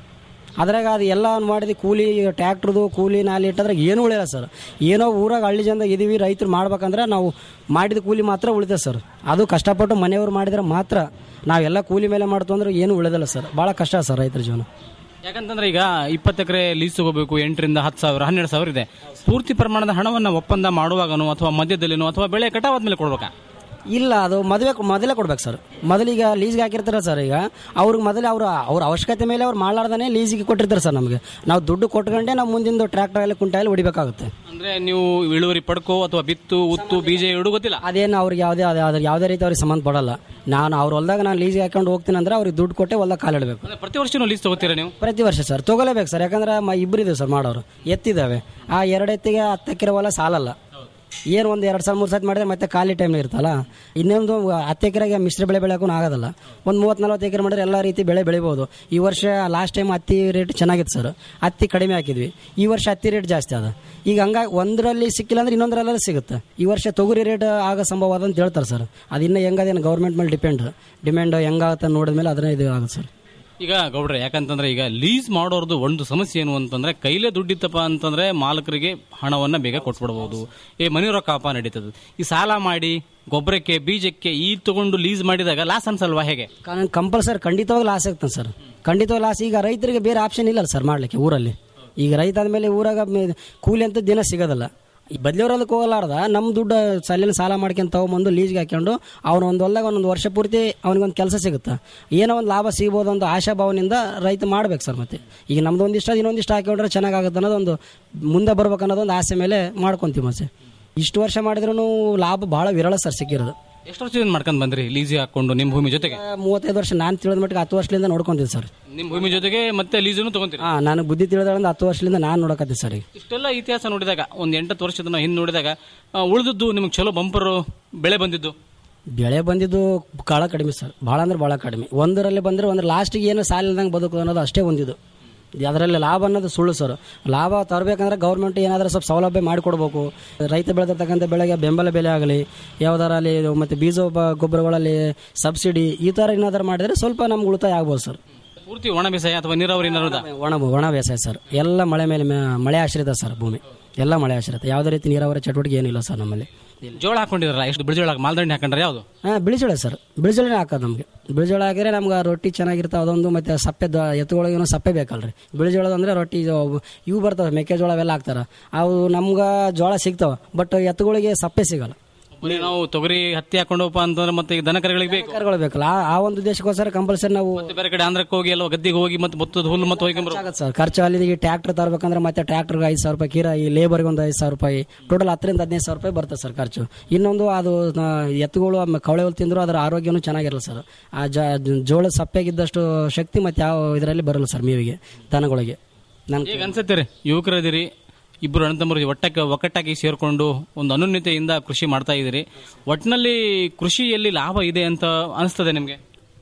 S12: ಅದ್ರಾಗ ಅದು ಎಲ್ಲ ಮಾಡಿದ ಕೂಲಿ ಟ್ಯಾಕ್ಟ್ರದು ಕೂಲಿ ನಾಲಿ ಇಟ್ಟದ್ರಾಗ ಏನೂ ಉಳಿಯಲ್ಲ ಸರ್ ಏನೋ ಊರಾಗ ಹಳ್ಳಿ ಜನದಾಗ ಇದೀವಿ ರೈತರು ಮಾಡ್ಬೇಕಂದ್ರೆ ನಾವು ಮಾಡಿದ ಕೂಲಿ ಮಾತ್ರ ಉಳಿತದೆ ಸರ್ ಅದು ಕಷ್ಟಪಟ್ಟು ಮನೆಯವ್ರು ಮಾಡಿದ್ರೆ ಮಾತ್ರ ನಾವೆಲ್ಲ ಕೂಲಿ ಮೇಲೆ ಮಾಡ್ತು ಅಂದ್ರೆ ಏನು ಉಳಿದಲ್ಲ ಸರ್ ಭಾಳ ಕಷ್ಟ ಸರ್ ರೈತರ ಜೀವನ
S11: ಯಾಕಂತಂದ್ರೆ ಈಗ ಇಪ್ಪತ್ತು ಎಕರೆ ಲೀಸ್ ತಗೋಬೇಕು ಎಂಟರಿಂದ ಹತ್ತು ಸಾವಿರ ಹನ್ನೆರಡು ಸಾವಿರ ಇದೆ ಪೂರ್ತಿ ಪ್ರಮಾಣದ ಹಣವನ್ನ ಒಪ್ಪಂದ ಮಾಡುವಾಗನೋ ಅಥವಾ ಮಧ್ಯದಲ್ಲಿನೋ ಅಥವಾ ಬೆಳೆ ಕಟಾವಾದ್ಮೇಲೆ ಕೊಡ್ಬೇಕಾ
S12: ಇಲ್ಲ ಅದು ಮದುವೆ ಮೊದಲೇ ಕೊಡ್ಬೇಕು ಸರ್ ಮೊದಲಿಗೆ ಲೀಸ್ಗೆ ಹಾಕಿರ್ತಾರೆ ಸರ್ ಈಗ ಅವ್ರಿಗೆ ಮೊದಲೇ ಅವ್ರ ಅವ್ರ ಅವಶ್ಯಕತೆ ಮೇಲೆ ಅವ್ರು ಮಾಡ್ಲಾರ್ದೇ ಲೀಸಿಗೆ ಕೊಟ್ಟಿರ್ತಾರೆ ಸರ್ ನಮಗೆ ನಾವು ದುಡ್ಡು ಕೊಟ್ಕೊಂಡೆ ನಾವು ಮುಂದಿಂದು ಟ್ರ್ಯಾಕ್ಟರ್ ಅಲ್ಲಿ ಕುಂಟಾಯಲ್ಲಿ ಹೊಡಿಬೇಕಾಗುತ್ತೆ
S11: ಅಂದ್ರೆ ನೀವು ಇಳುವರಿ ಪಡ್ಕೋ ಅಥವಾ ಬಿತ್ತು ಉತ್ತು ಬೀಜ ಇಡು ಗೊತ್ತಿಲ್ಲ
S12: ಅದೇನು ಅವ್ರಿಗೆ ಯಾವುದೇ ಅದ್ರ ಯಾವುದೇ ರೀತಿ ಅವ್ರಿಗೆ ಸಂಬಂಧ ಪಡಲ್ಲ ನಾನು ಅವ್ರ ಹೊಲ್ದಾಗ ನಾನು ಲೀಸ್ಗೆ ಹಾಕೊಂಡು ಹೋಗ್ತೀನಿ ಅಂದ್ರೆ ಅವ್ರಿಗೆ ದುಡ್ಡು ಕೊಟ್ಟೆ ಹೊಲ್ದಾಗ ಕಾಲಿಡಬೇಕು
S11: ಅಂದ್ರೆ ಪ್ರತಿ ವರ್ಷನೂ ಲೀಸ್ ತಗೋತೀರಾ ನೀವು
S12: ಪ್ರತಿ ವರ್ಷ ಸರ್ ತಗೊಲೇಬೇಕು ಸರ್ ಯಾಕಂದ್ರೆ ಮ ಇಬ್ಬರಿದೆ ಸರ್ ಮಾಡೋರು ಎತ್ತಿದ್ದಾವೆ ಆ ಎರಡು ಎತ್ತಿಗೆ ಹತ್ತು ಎಕರೆ ಹೊಲ ಸಾಲಲ್ಲ ಏನು ಒಂದು ಎರಡು ಸಾವಿರ ಮೂರು ಸತಿ ಮಾಡಿದ್ರೆ ಮತ್ತೆ ಖಾಲಿ ಟೈಮ್ ಇರ್ತಲ್ಲ ಇನ್ನೊಂದು ಹತ್ತು ಎಕರೆಗೆ ಮಿಶ್ರ ಬೆಳೆ ಬೆಳೆಯೋಕ್ಕೂ ಆಗೋದಲ್ಲ ಒಂದು ಮೂವತ್ತು ನಲ್ವತ್ತು ಎಕರೆ ಮಾಡಿದ್ರೆ ಎಲ್ಲ ರೀತಿ ಬೆಳೆ ಬೆಳಿಬೋದು ಈ ವರ್ಷ ಲಾಸ್ಟ್ ಟೈಮ್ ಹತ್ತಿ ರೇಟ್ ಚೆನ್ನಾಗಿತ್ತು ಸರ್ ಹತ್ತಿ ಕಡಿಮೆ ಹಾಕಿದ್ವಿ ಈ ವರ್ಷ ಹತ್ತಿ ರೇಟ್ ಜಾಸ್ತಿ ಅದ ಈಗ ಹಂಗಾಗಿ ಒಂದರಲ್ಲಿ ಸಿಕ್ಕಿಲ್ಲ ಅಂದ್ರೆ ಇನ್ನೊಂದರಲ್ಲ ಸಿಗುತ್ತೆ ಈ ವರ್ಷ ತೊಗರಿ ರೇಟ್ ಆಗೋ ಸಂಭವ ಅದ ಅಂತ ಹೇಳ್ತಾರೆ ಸರ್ ಅದು ಇನ್ನೂ ಹೆಂಗದೇನು ಗೌರ್ಮೆಂಟ್ ಮೇಲೆ ಡಿಪೆಂಡ್ ಡಿಮ್ಯಾಂಡ್ ಹೆಂಗಾಗುತ್ತೆ ನೋಡಿದ್ಮೇಲೆ ಅದನ್ನೇ ಇದು ಆಗುತ್ತೆ ಸರ್
S11: ಈಗ ಗೌಡ್ರೆ ಯಾಕಂತಂದ್ರೆ ಈಗ ಲೀಸ್ ಮಾಡೋರ್ದು ಒಂದು ಸಮಸ್ಯೆ ಏನು ಅಂತಂದ್ರೆ ಕೈಲೇ ದುಡ್ಡಿತ್ತಪ್ಪ ಅಂತಂದ್ರೆ ಮಾಲಕರಿಗೆ ಹಣವನ್ನ ಬೇಗ ಕೊಟ್ಬಿಡ್ಬೋದು ಏ ಮನಿ ರೊಕ್ಕಪ್ಪ ನಡೀತದೆ ಈ ಸಾಲ ಮಾಡಿ ಗೊಬ್ಬರಕ್ಕೆ ಬೀಜಕ್ಕೆ ಈ ತಗೊಂಡು ಲೀಸ್ ಮಾಡಿದಾಗ ಲಾಸ್ ಅನ್ಸಲ್ವಾ ಹೇಗೆ
S12: ಕಾನೂನು ಕಂಪಲ್ಸರಿ ಖಂಡಿತವಾಗಿ ಲಾಸ್ ಆಗ್ತಾನೆ ಸರ್ ಖಂಡಿತವಾಗಿ ಲಾಸ್ ಈಗ ರೈತರಿಗೆ ಬೇರೆ ಆಪ್ಷನ್ ಇಲ್ಲ ಸರ್ ಮಾಡ್ಲಿಕ್ಕೆ ಊರಲ್ಲಿ ಈಗ ರೈತ ಆದಮೇಲೆ ಊರಾಗ ಮೆ- ಕೂಲಿ ಅಂತ ದಿನ ಸಿಗೋದಿಲ್ಲ ಈ ಬದಲಿಯವರಲ್ಲಕ್ಕೆ ಹೋಗಲಾರ್ದ ನಮ್ಮ ದುಡ್ಡು ಸಲ್ಲಿನ ಸಾಲ ಮಾಡ್ಕೊಂತ ತಗೊಂಬಂದು ಲೀಸ್ಗೆ ಹಾಕೊಂಡು ಅವ್ನ ಒಂದು ಹೊಲ್ದಾಗ ಒಂದೊಂದು ವರ್ಷ ಪೂರ್ತಿ ಅವ್ನಿಗೊಂದು ಕೆಲಸ ಸಿಗುತ್ತೆ ಏನೋ ಒಂದು ಲಾಭ ಸಿಗ್ಬೋದು ಒಂದು ಆಶಾಭಾವನೆಯಿಂದ ರೈತ ಮಾಡ್ಬೇಕು ಸರ್ ಮತ್ತೆ ಈಗ ನಮ್ದು ಒಂದಿಷ್ಟ ಇನ್ನೊಂದಿಷ್ಟು ಹಾಕೊಂಡ್ರೆ ಚೆನ್ನಾಗಾಗುತ್ತೆ ಅನ್ನೋದೊಂದು ಮುಂದೆ ಬರ್ಬೇಕು ಅನ್ನೋದೊಂದು ಆಸೆ ಮೇಲೆ ಮಾಡ್ಕೊಂತೀವಿ ಮತ್ತೆ ಇಷ್ಟು ವರ್ಷ ಮಾಡಿದ್ರೂ ಲಾಭ ಭಾಳ ವಿರಳ ಸರ್ ಸಿಕ್ಕಿರೋದು
S11: ಎಷ್ಟು ವರ್ಷದಿಂದ ಮಾಡ್ಕೊಂಡ್ ಬಂದ್ರಿ ಲೀಸಿ ಹಾಕೊಂಡು ನಿಮ್ಮ ಭೂಮಿ ಜೊತೆಗೆ
S12: ಮೂವತ್ತೈದು ವರ್ಷ ನಾನು ತಿಳಿದ ಮಟ್ಟಿಗೆ ಹತ್ತು ವರ್ಷದಿಂದ ನೋಡ್ಕೊಂತೀನಿ ಸರ್
S11: ನಿಮ್ಮ ಭೂಮಿ ಜೊತೆಗೆ ಮತ್ತೆ ಲೀಸನ್ನು ತಗೊಂತೀರಿ
S12: ಹಾ ನಾನು ಬುದ್ಧಿ ತಿಳಿದಾಳಿಂದ ಹತ್ತು ವರ್ಷದಿಂದ ನಾನು ನೋಡಕತ್ತೀನಿ ಸರ್ ಈಗ
S11: ಇಷ್ಟೆಲ್ಲ ಇತಿಹಾಸ ನೋಡಿದಾಗ ಒಂದ್ ಎಂಟತ್ತು ವರ್ಷದ ನಾವು ಹಿಂದೆ ನೋಡಿದಾಗ ಆ, ಉಳಿದದ್ದು ನಿಮ್ಗೆ ಚಲೋ ಬಂಪರ್ ಬೆಳೆ ಬಂದಿದ್ದು
S12: ಬೆಳೆ ಬಂದಿದ್ದು ಭಾಳ ಕಡಿಮೆ ಸರ್ ಭಾಳ ಅಂದ್ರೆ ಭಾಳ ಕಡಿಮೆ ಒಂದರಲ್ಲಿ ಬಂದರೆ ಒಂದು ಲಾಸ್ಟಿಗೆ ಏನು ಸಾಲ ಇಲ್ದಂಗೆ ಬದುಕು ಅನ್ನೋದು ಅಷ್ಟೇ ಒಂದಿದ್ದು ಅದರಲ್ಲಿ ಲಾಭ ಅನ್ನೋದು ಸುಳ್ಳು ಸರ್ ಲಾಭ ತರಬೇಕಂದ್ರೆ ಗೌರ್ಮೆಂಟ್ ಏನಾದರೂ ಸ್ವಲ್ಪ ಸೌಲಭ್ಯ ಮಾಡಿಕೊಡ್ಬೇಕು ರೈತ ಬೆಳೆದಿರ್ತಕ್ಕಂಥ ಬೆಳೆಗೆ ಬೆಂಬಲ ಬೆಲೆ ಆಗಲಿ ಯಾವ್ದಾರ ಅಲ್ಲಿ ಮತ್ತು ಬೀಜ ಬ- ಗೊಬ್ಬರಗಳಲ್ಲಿ ಸಬ್ಸಿಡಿ ಈ ಥರ ಏನಾದರೂ ಮಾಡಿದರೆ ಸ್ವಲ್ಪ ನಮ್ಗೆ ಉಳಿತಾಯ ಆಗ್ಬೋದು ಸರ್
S11: ಪೂರ್ತಿ ಒಣ ಬೇಸಾಯ ಅಥವಾ ನೀರಾವರಿ ಏನಾರದ
S12: ಒಣ ಒಣ ಬೇಸಾಯ ಸರ್ ಎಲ್ಲ ಮಳೆ ಮೇಲೆ ಮೆ- ಮಳೆ ಆಶ್ರಿತ ಸರ್ ಭೂಮಿ ಎಲ್ಲ ಮಳೆ ಆಶ್ರಿತ ಯಾವುದೇ ರೀತಿ ನೀರಾವರಿ ಚಟುವಟಿಕೆ ಏನಿಲ್ಲ ಸರ್ ನಮ್ಮಲ್ಲಿ
S11: ಜೋಳ ಹಾಕೊಂಡಿರಲ್ಲ ಎಷ್ಟು ಬಿಳಿಜೋಳ ಮಾಲ್ದಂಡಿ ಹಾಕೊಂಡ್ರೆ ಯಾವುದು
S12: ಹಾಂ ಬಿಳಿಜೋಳ ಸರ್ ಬಿಳಿಜೋಳನೇ ಹಾಕೋದು ನಮಗೆ ಬಿಳಿಜೋಳ ಹಾಕಿದ್ರೆ ನಮ್ಗೆ ರೊಟ್ಟಿ ಚೆನ್ನಾಗಿರ್ತಾವೆ ಅದೊಂದು ಮತ್ತು ಸಪ್ಪೆ ದ ಎತ್ತುಗಳಿಗೂ ಸಪ್ಪೆ ಬೇಕಲ್ರಿ ಬಿಳಿಜೋಳದ ಅಂದರೆ ರೊಟ್ಟಿ ಇದು ಇವು ಬರ್ತವೆ ಮೆಕ್ಕೆಜೋಳ ಅವೆಲ್ಲ ಹಾಕ್ತಾರೆ ಅವು ನಮ್ಗೆ ಜೋಳ ಸಿಗ್ತಾವೆ ಬಟ್ ಎತ್ತುಗಳಿಗೆ ಸಪ್ಪೆ ಸಿಗಲ್ಲ
S11: ಬರೀ ನಾವು ತೊಗರಿ ಹತ್ತಿ ಹಾಕೊಂಡಪ್ಪ ಅಂತಂದ್ರೆ ಮತ್ತೆ ಈಗ ದನ ಕರುಗಳಿಗೆ ಬೇಕು
S12: ಕರುಗಳು ಬೇಕಲ್ಲ ಆ- ಆ ಒಂದು ಉದ್ದೇಶಕ್ಕೋಸ್ಕರ ಕಂಪಲ್ಸರಿ ನಾವು
S11: ಮತ್ತೆ ಬೇರೆ ಕಡೆ ಆಂಧ್ರಕ್ಕೆ ಹೋಗಿ ಎಲ್ಲ ಗದ್ದಿಗೆ ಹೋಗಿ ಮತ್ತೆ ಭತ್ತದ ಹುಲ್ಲು ಮತ್ತೆ ಹೋಗಿ
S12: ಆಗತ್ತೆ ಸರ್ ಖರ್ಚು ಅಲ್ಲಿಗೆ ಟ್ರ್ಯಾಕ್ಟರ್ ತರಬೇಕಂದ್ರೆ ಮತ್ತೆ ಟ್ರ್ಯಾಕ್ಟರ್ಗೆ ಐದು ಸಾವಿರ ರೂಪಾಯಿ ಕಿರಾಯಿ ಲೇಬರ್ಗೆ ಒಂದು ಐದು ಸಾವಿರ ರೂಪಾಯಿ ಟೋಟಲ್ ಹತ್ತರಿಂದ ಹದಿನೈದು ಸಾವಿರ ರೂಪಾಯಿ ಬರ್ತದೆ ಸರ್ ಖರ್ಚು ಇನ್ನೊಂದು ಅದು ಆ, ಎತ್ತುಗಳು ಆಮೇಲೆ ಕವಳೆ ಹುಲ್ಲು ತಿಂದ್ರು ಅದರ ಆರೋಗ್ಯನೂ ಚೆನ್ನಾಗಿರಲ್ಲ ಸರ್ ಆ ಜ ಜೋಳ ಸಪ್ಪೆಗಿದ್ದಷ್ಟು ಶಕ್ತಿ ಮತ್ತೆ ಯಾವ ಇದರಲ್ಲಿ ಬರಲ್ಲ ಸರ್ ಮೇವಿಗೆ ದನಗಳಿಗೆ ನನ್
S11: ಈಗ ಅನ್ಸುತ್ತೀರಿ ಯುವಕರದಿರಿ ಇಬ್ಬರು ಅಣ್ಣತಮ್ಮರು ಒಟ್ಟಕ್ಕೆ ಒಕ್ಕಟ್ಟಾಗಿ ಸೇರ್ಕೊಂಡು ಒಂದು ಅನುನ್ಯತೆಯಿಂದ ಕೃಷಿ ಮಾಡ್ತಾ ಇದ್ದೀರಿ ಒಟ್ಟಿನಲ್ಲಿ ಕೃಷಿಯಲ್ಲಿ ಲಾಭ ಇದೆ ಅಂತ ಅನಿಸ್ತದೆ ನಿಮಗೆ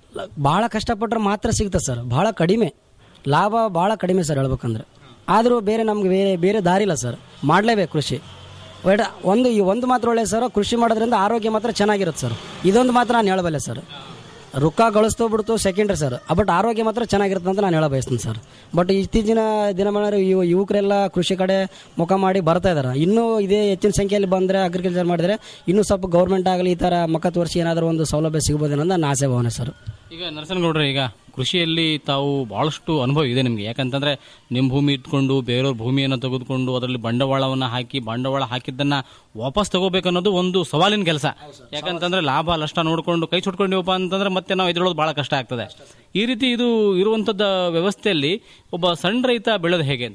S12: ಭಾಳ ಕಷ್ಟಪಟ್ಟರೆ ಮಾತ್ರ ಸಿಗ್ತದೆ ಸರ್ ಭಾಳ ಕಡಿಮೆ ಲಾಭ ಭಾಳ ಕಡಿಮೆ ಸರ್ ಹೇಳ್ಬೇಕಂದ್ರೆ ಆದರೂ ಬೇರೆ ನಮ್ಗೆ ಬೇರೆ ಬೇರೆ ದಾರಿ ಇಲ್ಲ ಸರ್ ಮಾಡಲೇಬೇಕು ಕೃಷಿ ಬಟ್ ಒಂದು ಈ ಒಂದು ಮಾತ್ರ ಒಳ್ಳೆ ಸರ್ ಕೃಷಿ ಮಾಡೋದ್ರಿಂದ ಆರೋಗ್ಯ ಮಾತ್ರ ಚೆನ್ನಾಗಿರುತ್ತೆ ಸರ್ ಇದೊಂದು ಮಾತ್ರ ನಾನು ಹೇಳಬಲ್ಲೆ ಸರ್ ರೊಕ್ಕ ಗಳಿಸ್ತೋ ಬಿಡ್ತು ಸೆಕೆಂಡ್ರಿ ಸರ್ ಬಟ್ ಆರೋಗ್ಯ ಮಾತ್ರ ಚೆನ್ನಾಗಿರುತ್ತೆ ಅಂತ ನಾನು ಹೇಳ ಬಯಸ್ತೀನಿ ಸರ್ ಬಟ್ ಇತ್ತೀಚಿನ ದಿನಮಾನ ಯುವ ಯುವಕರೆಲ್ಲ ಕೃಷಿ ಕಡೆ ಮುಖ ಮಾಡಿ ಬರ್ತಾ ಇದ್ದಾರೆ ಇನ್ನೂ ಇದೇ ಹೆಚ್ಚಿನ ಸಂಖ್ಯೆಯಲ್ಲಿ ಬಂದರೆ ಅಗ್ರಿಕಲ್ಚರ್ ಮಾಡಿದರೆ ಇನ್ನೂ ಸ್ವಲ್ಪ ಗೌರ್ಮೆಂಟ್ ಆಗಲಿ ಈ ಥರ ಮುಖ ತೋರಿಸಿ ಏನಾದರೂ ಒಂದು ಸೌಲಭ್ಯ ಸಿಗ್ಬೋದೇನೋ ನನ್ನ ಆಸೆ ಭಾವನೆ ಸರ್
S11: ಈಗ ನರಸನಗೌಡ್ರೆ ಈಗ ಕೃಷಿಯಲ್ಲಿ ತಾವು ಬಹಳಷ್ಟು ಅನುಭವ ಇದೆ ನಿಮಗೆ ಯಾಕಂತಂದ್ರೆ ನಿಮ್ಮ ಭೂಮಿ ಇಟ್ಕೊಂಡು ಬೇರೆಯವ್ರ ಭೂಮಿಯನ್ನು ತೆಗೆದುಕೊಂಡು ಅದರಲ್ಲಿ ಬಂಡವಾಳವನ್ನ ಹಾಕಿ ಬಂಡವಾಳ ಹಾಕಿದ್ದನ್ನ ವಾಪಸ್ ತಗೋಬೇಕು ಅನ್ನೋದು ಒಂದು ಸವಾಲಿನ ಕೆಲಸ ಯಾಕಂತಂದ್ರೆ ಲಾಭ ನಷ್ಟ ನೋಡ್ಕೊಂಡು ಕೈ ಸುಟ್ಕೊಂಡಿವಪ್ಪ ಅಂತಂದ್ರೆ ಮತ್ತೆ ನಾವು ಎದುರೋದು ಬಹಳ ಕಷ್ಟ ಆಗ್ತದೆ ಈ ರೀತಿ ಇದು ಇರುವಂತದ ವ್ಯವಸ್ಥೆಯಲ್ಲಿ ಒಬ್ಬ ಸಣ್ಣ ರೈತ ಬೆಳೆದು ಹೇಗೆ ಅಂತೀನಿ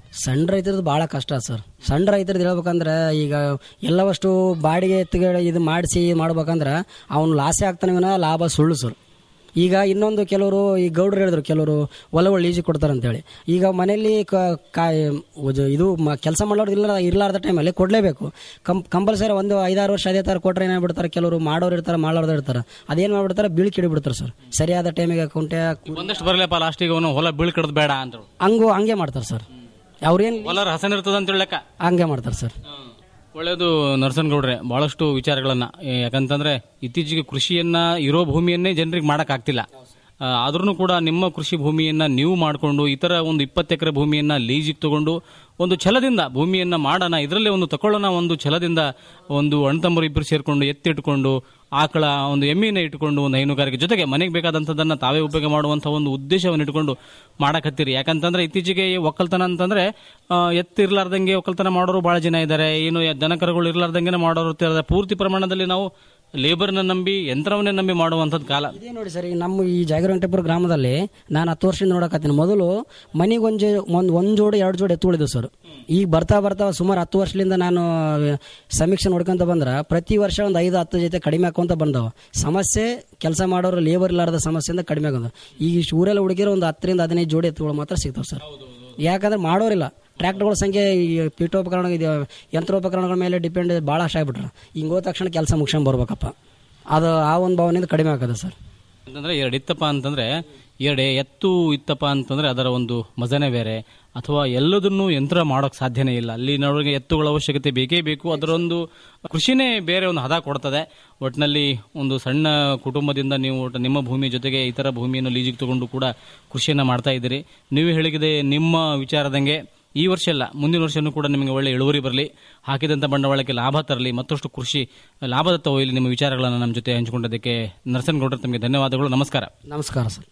S12: ಸಣ್ಣ ರೈತರದ್ದು ಭಾಳ ಕಷ್ಟ ಸರ್ ಸಣ್ಣ ರೈತರದ್ದು ಹೇಳ್ಬೇಕಂದ್ರೆ ಈಗ ಎಲ್ಲವಷ್ಟು ಬಾಡಿಗೆ ಎತ್ತುಗಳ ಇದು ಮಾಡಿಸಿ ಮಾಡ್ಬೇಕಂದ್ರೆ ಅವ್ನು ಲಾಸೇ ಆಗ್ತಾನೆ ವಿನ ಲಾಭ ಸುಳ್ಳು ಸರ್ ಈಗ ಇನ್ನೊಂದು ಕೆಲವರು ಈ ಗೌಡ್ರು ಹೇಳಿದ್ರು ಕೆಲವರು ಹೊಲಗಳು ಲೀಜಿ ಕೊಡ್ತಾರೆ ಅಂತೇಳಿ ಈಗ ಮನೆಯಲ್ಲಿ ಕ- ಕಾ- ಉಜ- ಇದು ಕೆಲಸ ಮಾಡೋರು ಇಲ್ಲ ಇರ್ಲಾರ್ದ ಟೈಮಲ್ಲಿ ಕೊಡಲೇಬೇಕು ಕಂ ಕಂಪಲ್ಸರಿ ಒಂದು ಐದಾರು ವರ್ಷ ಅದೇ ಥರ ಕೊಟ್ಟರೆ ಏನಾಗ್ಬಿಡ್ತಾರೆ ಕೆಲವರು ಮಾಡೋರು ಇರ್ತಾರೆ ಮಾಡೋರು ಇರ್ತಾರೆ ಅದೇನು ಮಾಡ್ಬಿಡ್ತಾರೆ ಬೀಳ್ ಕಿಡಿಬಿಡ್ತಾರೆ ಸರ್ ಸರಿಯಾದ ಟೈಮಿಗೆ ಕುಂಟೆ
S11: ಒಂದಷ್ಟು ಬರಲಪ್ಪ ಲಾಸ್ಟಿಗೆ ಅವನು ಹೊಲ ಬೀಳ್ ಕಡ್ದು ಬೇಡ ಅಂತ
S12: ಹಂಗು ಹಂಗೆ ಮಾಡ್ತಾರೆ ಸರ್ ಅವ್ರೇನು
S11: ಹೊಲ ಹಸನ್ ಇರ್ತದ ಅಂತ ಹೇಳಕ್ಕ
S12: ಹಂಗೆ ಮಾಡ್ತಾರೆ ಸರ್
S11: ಒಳ್ಳೆಯದು ನರಸನಗೌಡ್ರೆ ಬಹಳಷ್ಟು ವಿಚಾರಗಳನ್ನ ಏ, ಯಾಕಂತಂದ್ರೆ ಇತ್ತೀಚೆಗೆ ಕೃಷಿಯನ್ನ ಇರೋ ಭೂಮಿಯನ್ನೇ ಜನರಿಗೆ ಮಾಡಕ್ ಆಗ್ತಿಲ್ಲ ಆದ್ರೂ ಕೂಡ ನಿಮ್ಮ ಕೃಷಿ ಭೂಮಿಯನ್ನ ನೀವು ಮಾಡಿಕೊಂಡು ಇತರ ಒಂದು ಇಪ್ಪತ್ತು ಎಕರೆ ಭೂಮಿಯನ್ನ ಲೀಜಿಗೆ ತಗೊಂಡು ಒಂದು ಛಲದಿಂದ ಭೂಮಿಯನ್ನ ಮಾಡೋಣ ಇದರಲ್ಲೇ ಒಂದು ತಕೊಳ್ಳೋಣ ಒಂದು ಛಲದಿಂದ ಒಂದು ಅಣ್ತಮ್ಮರು ಇಬ್ಬರು ಸೇರ್ಕೊಂಡು ಎತ್ತಿಟ್ಕೊಂಡು ಆಕಳ ಒಂದು ಎಮ್ಮೆನ ಇಟ್ಕೊಂಡು ಒಂದು ಹೈನುಗಾರಿಕೆ ಜೊತೆಗೆ ಮನೆಗೆ ಬೇಕಾದಂಥದ್ದನ್ನ ತಾವೇ ಉಪಯೋಗ ಮಾಡುವಂಥ ಒಂದು ಉದ್ದೇಶವನ್ನು ಇಟ್ಕೊಂಡು ಮಾಡಕತ್ತೀರಿ ಯಾಕಂತಂದ್ರೆ ಇತ್ತೀಚೆಗೆ ಒಕ್ಕಲ್ತನ ಅಂತಂದ್ರೆ ಆ, ಎತ್ತು ಇರ್ಲಾರ್ದಂಗೆ ಒಕ್ಕಲ್ತನ ಮಾಡೋರು ಬಹಳ ಜನ ಇದ್ದಾರೆ ಏನು ದನಕರುಗಳು ಇರ್ಲಾರ್ದಂಗೆ ಮಾಡೋರು ಇರ್ತಾರೆ ಪೂರ್ತಿ ಪ್ರಮಾಣದಲ್ಲಿ ನಾವು ಲೇಬರ್ನ ನಂಬಿ ಯಂತ್ರವನ್ನೇ ನಂಬಿ ಮಾಡುವಂಥದ್ದು ಕಾಲ
S12: ಇದೇ ನೋಡಿ ಸರ್ ಈಗ ನಮ್ಮ ಈ ಜಾಗರಂಟೆಪುರ ಗ್ರಾಮದಲ್ಲಿ ನಾನು ಹತ್ತು ವರ್ಷದಿಂದ ನೋಡಕತ್ತೀನಿ ಮೊದಲು ಮನೆಗೆ ಒಂದು ಒಂದು ಒಂದು ಜೋಡಿ ಎರಡು ಜೋಡಿ ಎತ್ತುಗಳಿದ್ವು ಸರ್ ಈಗ ಬರ್ತಾ ಬರ್ತಾ ಸುಮಾರು ಹತ್ತು ವರ್ಷದಿಂದ ನಾನು ಸಮೀಕ್ಷೆ ನೋಡ್ಕೊಂತ ಬಂದ್ರೆ ಪ್ರತಿ ವರ್ಷ ಒಂದು ಐದು ಹತ್ತು ಜೊತೆ ಕಡಿಮೆ ಹಾಕೊಂತ ಬಂದವ ಸಮಸ್ಯೆ ಕೆಲಸ ಮಾಡೋರು ಲೇಬರ್ ಇಲ್ಲಾರ್ದ ಸಮಸ್ಯೆಯಿಂದ ಕಡಿಮೆ ಆಗೋದು ಈಗ ಇಷ್ಟು ಊರೆಲ್ಲ ಹುಡುಗಿರೋ ಒಂದು ಹತ್ತರಿಂದ ಹದಿನೈದು ಜೋಡಿ ಎತ್ತುಗಳು ಮಾತ್ರ ಸಿಗ್ತಾವೆ ಸರ್ ಯಾಕಂದ್ರೆ ಮಾಡೋರಿಲ್ಲ ಟ್ರ್ಯಾಕ್ಟರ್ಗಳ ಸಂಖ್ಯೆ ಈ ಪೀಠೋಪಕರಣ ಇದು ಯಂತ್ರೋಪಕರಣಗಳ ಮೇಲೆ ಡಿಪೆಂಡ್ ಭಾಳ ಅಷ್ಟು ಆಗ್ಬಿಟ್ರೆ ಹಿಂಗೆ ಹೋದ ತಕ್ಷಣ ಕೆಲಸ ಮುಗಿಸ್ಕೊಂಡ್ ಬರ್ಬೇಕಪ್ಪ ಅದು ಆ ಒಂದು ಭಾವನೆಯಿಂದ ಕಡಿಮೆ ಆಗದೆ ಸರ್
S11: ಅಂತಂದ್ರೆ ಎರಡು ಇತ್ತಪ್ಪ ಅಂತಂದ್ರೆ ಎರಡು ಎತ್ತು ಇತ್ತಪ್ಪ ಅಂತಂದ್ರೆ ಅದರ ಒಂದು ಮಜನೇ ಬೇರೆ ಅಥವಾ ಎಲ್ಲದನ್ನು ಯಂತ್ರ ಮಾಡೋಕ್ ಸಾಧ್ಯನೇ ಇಲ್ಲ ಅಲ್ಲಿ ನೋಡಿಗೆ ಎತ್ತುಗಳ ಅವಶ್ಯಕತೆ ಬೇಕೇ ಬೇಕು ಅದರೊಂದು ಕೃಷಿನೇ ಬೇರೆ ಒಂದು ಹದ ಕೊಡ್ತದೆ ಒಟ್ಟಿನಲ್ಲಿ ಒಂದು ಸಣ್ಣ ಕುಟುಂಬದಿಂದ ನೀವು ಒಟ್ಟು ನಿಮ್ಮ ಭೂಮಿ ಜೊತೆಗೆ ಇತರ ಭೂಮಿಯನ್ನು ಲೀಜಿಗೆ ತಗೊಂಡು ಕೂಡ ಕೃಷಿಯನ್ನ ಮಾಡ್ತಾ ಇದ್ದೀರಿ ನೀವು ಹೇಳಿಗಿದೆ ನಿಮ್ಮ ವಿಚಾರದಂಗೆ ಈ ವರ್ಷ ಅಲ್ಲ ಮುಂದಿನ ವರ್ಷನೂ ಕೂಡ ನಿಮಗೆ ಒಳ್ಳೆ ಇಳುವರಿ ಬರಲಿ ಹಾಕಿದಂಥ ಬಂಡವಾಳಕ್ಕೆ ಲಾಭ ತರಲಿ ಮತ್ತಷ್ಟು ಕೃಷಿ ಲಾಭದತ್ತ ಒಯ್ಯಲಿ ನಿಮ್ಮ ವಿಚಾರಗಳನ್ನು ನಮ್ಮ ಜೊತೆ ಹಂಚಿಕೊಂಡಿದ್ದಕ್ಕೆ ನರಸನಗೌಡರು ತಮಗೆ ಧನ್ಯವಾದಗಳು ನಮಸ್ಕಾರ
S12: ನಮಸ್ಕಾರ ಸರ್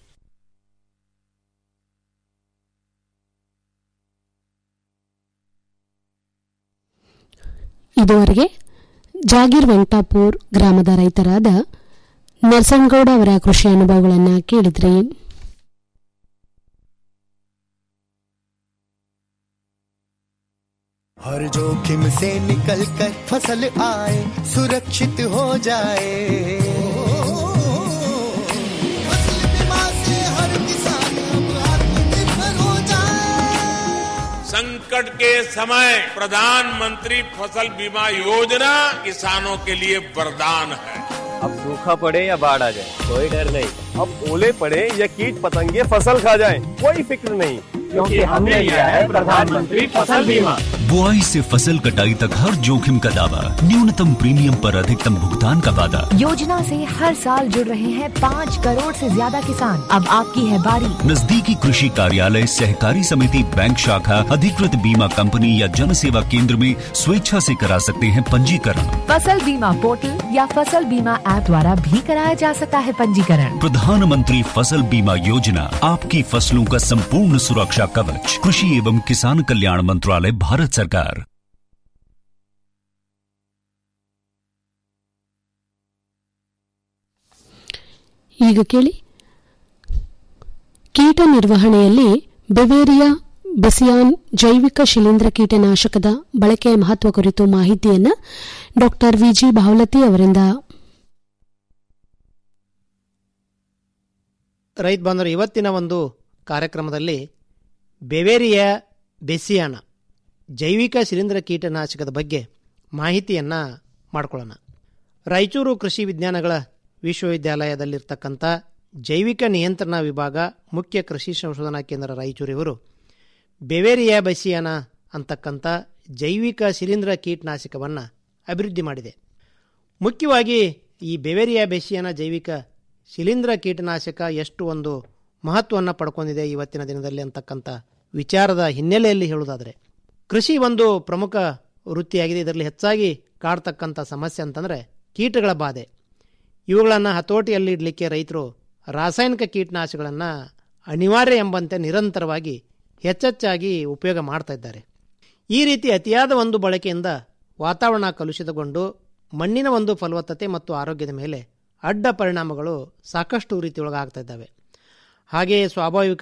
S5: ಇದುವರೆಗೆ ಜಾಗೀರ್ ವೆಂಕಟಾಪುರ್ ಗ್ರಾಮದ ರೈತರಾದ ನರಸನಗೌಡ ಅವರ ಕೃಷಿ ಅನುಭವಗಳನ್ನು ಕೇಳಿದ್ರಿ
S9: हर जोखिम से निकल कर फसल आए सुरक्षित हो जाए फसल बीमा से हर किसान अब आत्मनिर्भर हो जाए
S13: संकट के समय प्रधानमंत्री फसल बीमा योजना किसानों के लिए वरदान है
S14: अब सूखा पड़े या बाढ़ आ जाए कोई डर नहीं अब ओले पड़े या कीट पतंगे फसल खा जाए कोई फिक्र नहीं क्योंकि हमने लिया है प्रधानमंत्री फसल बीमा
S15: बुआई से फसल कटाई तक हर जोखिम का दावा न्यूनतम प्रीमियम पर अधिकतम भुगतान का वादा
S16: योजना से हर साल जुड़ रहे हैं पाँच करोड़ से ज्यादा किसान अब आपकी है बारी
S15: नजदीकी कृषि कार्यालय सहकारी समिति बैंक शाखा अधिकृत बीमा कंपनी या जन सेवा केंद्र में स्वेच्छा से करा सकते हैं पंजीकरण
S16: फसल बीमा पोर्टल या फसल बीमा ऐप द्वारा भी कराया जा सकता है पंजीकरण
S15: प्रधानमंत्री फसल बीमा योजना आपकी फसलों का संपूर्ण सुरक्षा कवच कृषि एवं किसान कल्याण मंत्रालय भारत सरकार
S5: ಈಗ ಕೇಳಿ ಕೀಟ ನಿರ್ವಹಣೆಯಲ್ಲಿ ಬೆವೇರಿಯಾ ಬೆಸಿಯಾನ್ ಜೈವಿಕ ಶಿಲೀಂಧ್ರ ಕೀಟನಾಶಕದ ಬಳಕೆಯ ಮಹತ್ವ ಕುರಿತು ಮಾಹಿತಿಯನ್ನು ಡಾಕ್ಟರ್ ವಿಜಿ ಬಾವಲತಿ ಅವರಿಂದ
S17: ರೈತ ಬಾಂಧವರು ಇವತ್ತಿನ ಒಂದು ಕಾರ್ಯಕ್ರಮದಲ್ಲಿ ಬೆವೇರಿಯಾ ಬೆಸಿಯಾನ ಜೈವಿಕ ಶಿಲೀಂಧ್ರ ಕೀಟನಾಶಕದ ಬಗ್ಗೆ ಮಾಹಿತಿಯನ್ನು ಮಾಡಿಕೊಳ್ಳೋಣ ರಾಯಚೂರು ಕೃಷಿ ವಿಜ್ಞಾನಗಳ ವಿಶ್ವವಿದ್ಯಾಲಯದಲ್ಲಿರ್ತಕ್ಕಂಥ ಜೈವಿಕ ನಿಯಂತ್ರಣ ವಿಭಾಗ ಮುಖ್ಯ ಕೃಷಿ ಸಂಶೋಧನಾ ಕೇಂದ್ರ ರಾಯಚೂರು ಇವರು ಬೆವೇರಿಯಾ ಬೆಸಿಯಾನ ಅಂತಕ್ಕಂಥ ಜೈವಿಕ ಶಿಲೀಂಧ್ರ ಕೀಟನಾಶಕವನ್ನು ಅಭಿವೃದ್ಧಿ ಮಾಡಿದೆ ಮುಖ್ಯವಾಗಿ ಈ ಬೆವೇರಿಯಾ ಬೆಸಿಯಾನ ಜೈವಿಕ ಶಿಲೀಂಧ್ರ ಕೀಟನಾಶಕ ಎಷ್ಟು ಒಂದು ಮಹತ್ವವನ್ನು ಪಡ್ಕೊಂಡಿದೆ ಇವತ್ತಿನ ದಿನದಲ್ಲಿ ಅಂತಕ್ಕಂಥ ವಿಚಾರದ ಹಿನ್ನೆಲೆಯಲ್ಲಿ ಹೇಳುವುದಾದರೆ ಕೃಷಿ ಒಂದು ಪ್ರಮುಖ ವೃತ್ತಿಯಾಗಿದೆ ಇದರಲ್ಲಿ ಹೆಚ್ಚಾಗಿ ಕಾಡ್ತಕ್ಕಂಥ ಸಮಸ್ಯೆ ಅಂತಂದರೆ ಕೀಟಗಳ ಬಾಧೆ ಇವುಗಳನ್ನು ಹತೋಟಿಯಲ್ಲಿ ಇಡಲಿಕ್ಕೆ ರೈತರು ರಾಸಾಯನಿಕ ಕೀಟನಾಶಕಗಳನ್ನು ಅನಿವಾರ್ಯ ಎಂಬಂತೆ ನಿರಂತರವಾಗಿ ಹೆಚ್ಚೆಚ್ಚಾಗಿ ಉಪಯೋಗ ಮಾಡ್ತಾ ಇದ್ದಾರೆ ಈ ರೀತಿ ಅತಿಯಾದ ಒಂದು ಬಳಕೆಯಿಂದ ವಾತಾವರಣ ಕಲುಷಿತಗೊಂಡು ಮಣ್ಣಿನ ಒಂದು ಫಲವತ್ತತೆ ಮತ್ತು ಆರೋಗ್ಯದ ಮೇಲೆ ಅಡ್ಡ ಪರಿಣಾಮಗಳು ಸಾಕಷ್ಟು ರೀತಿಯೊಳಗೆ ಆಗ್ತಾ ಇದ್ದಾವೆ ಹಾಗೆಯೇ ಸ್ವಾಭಾವಿಕ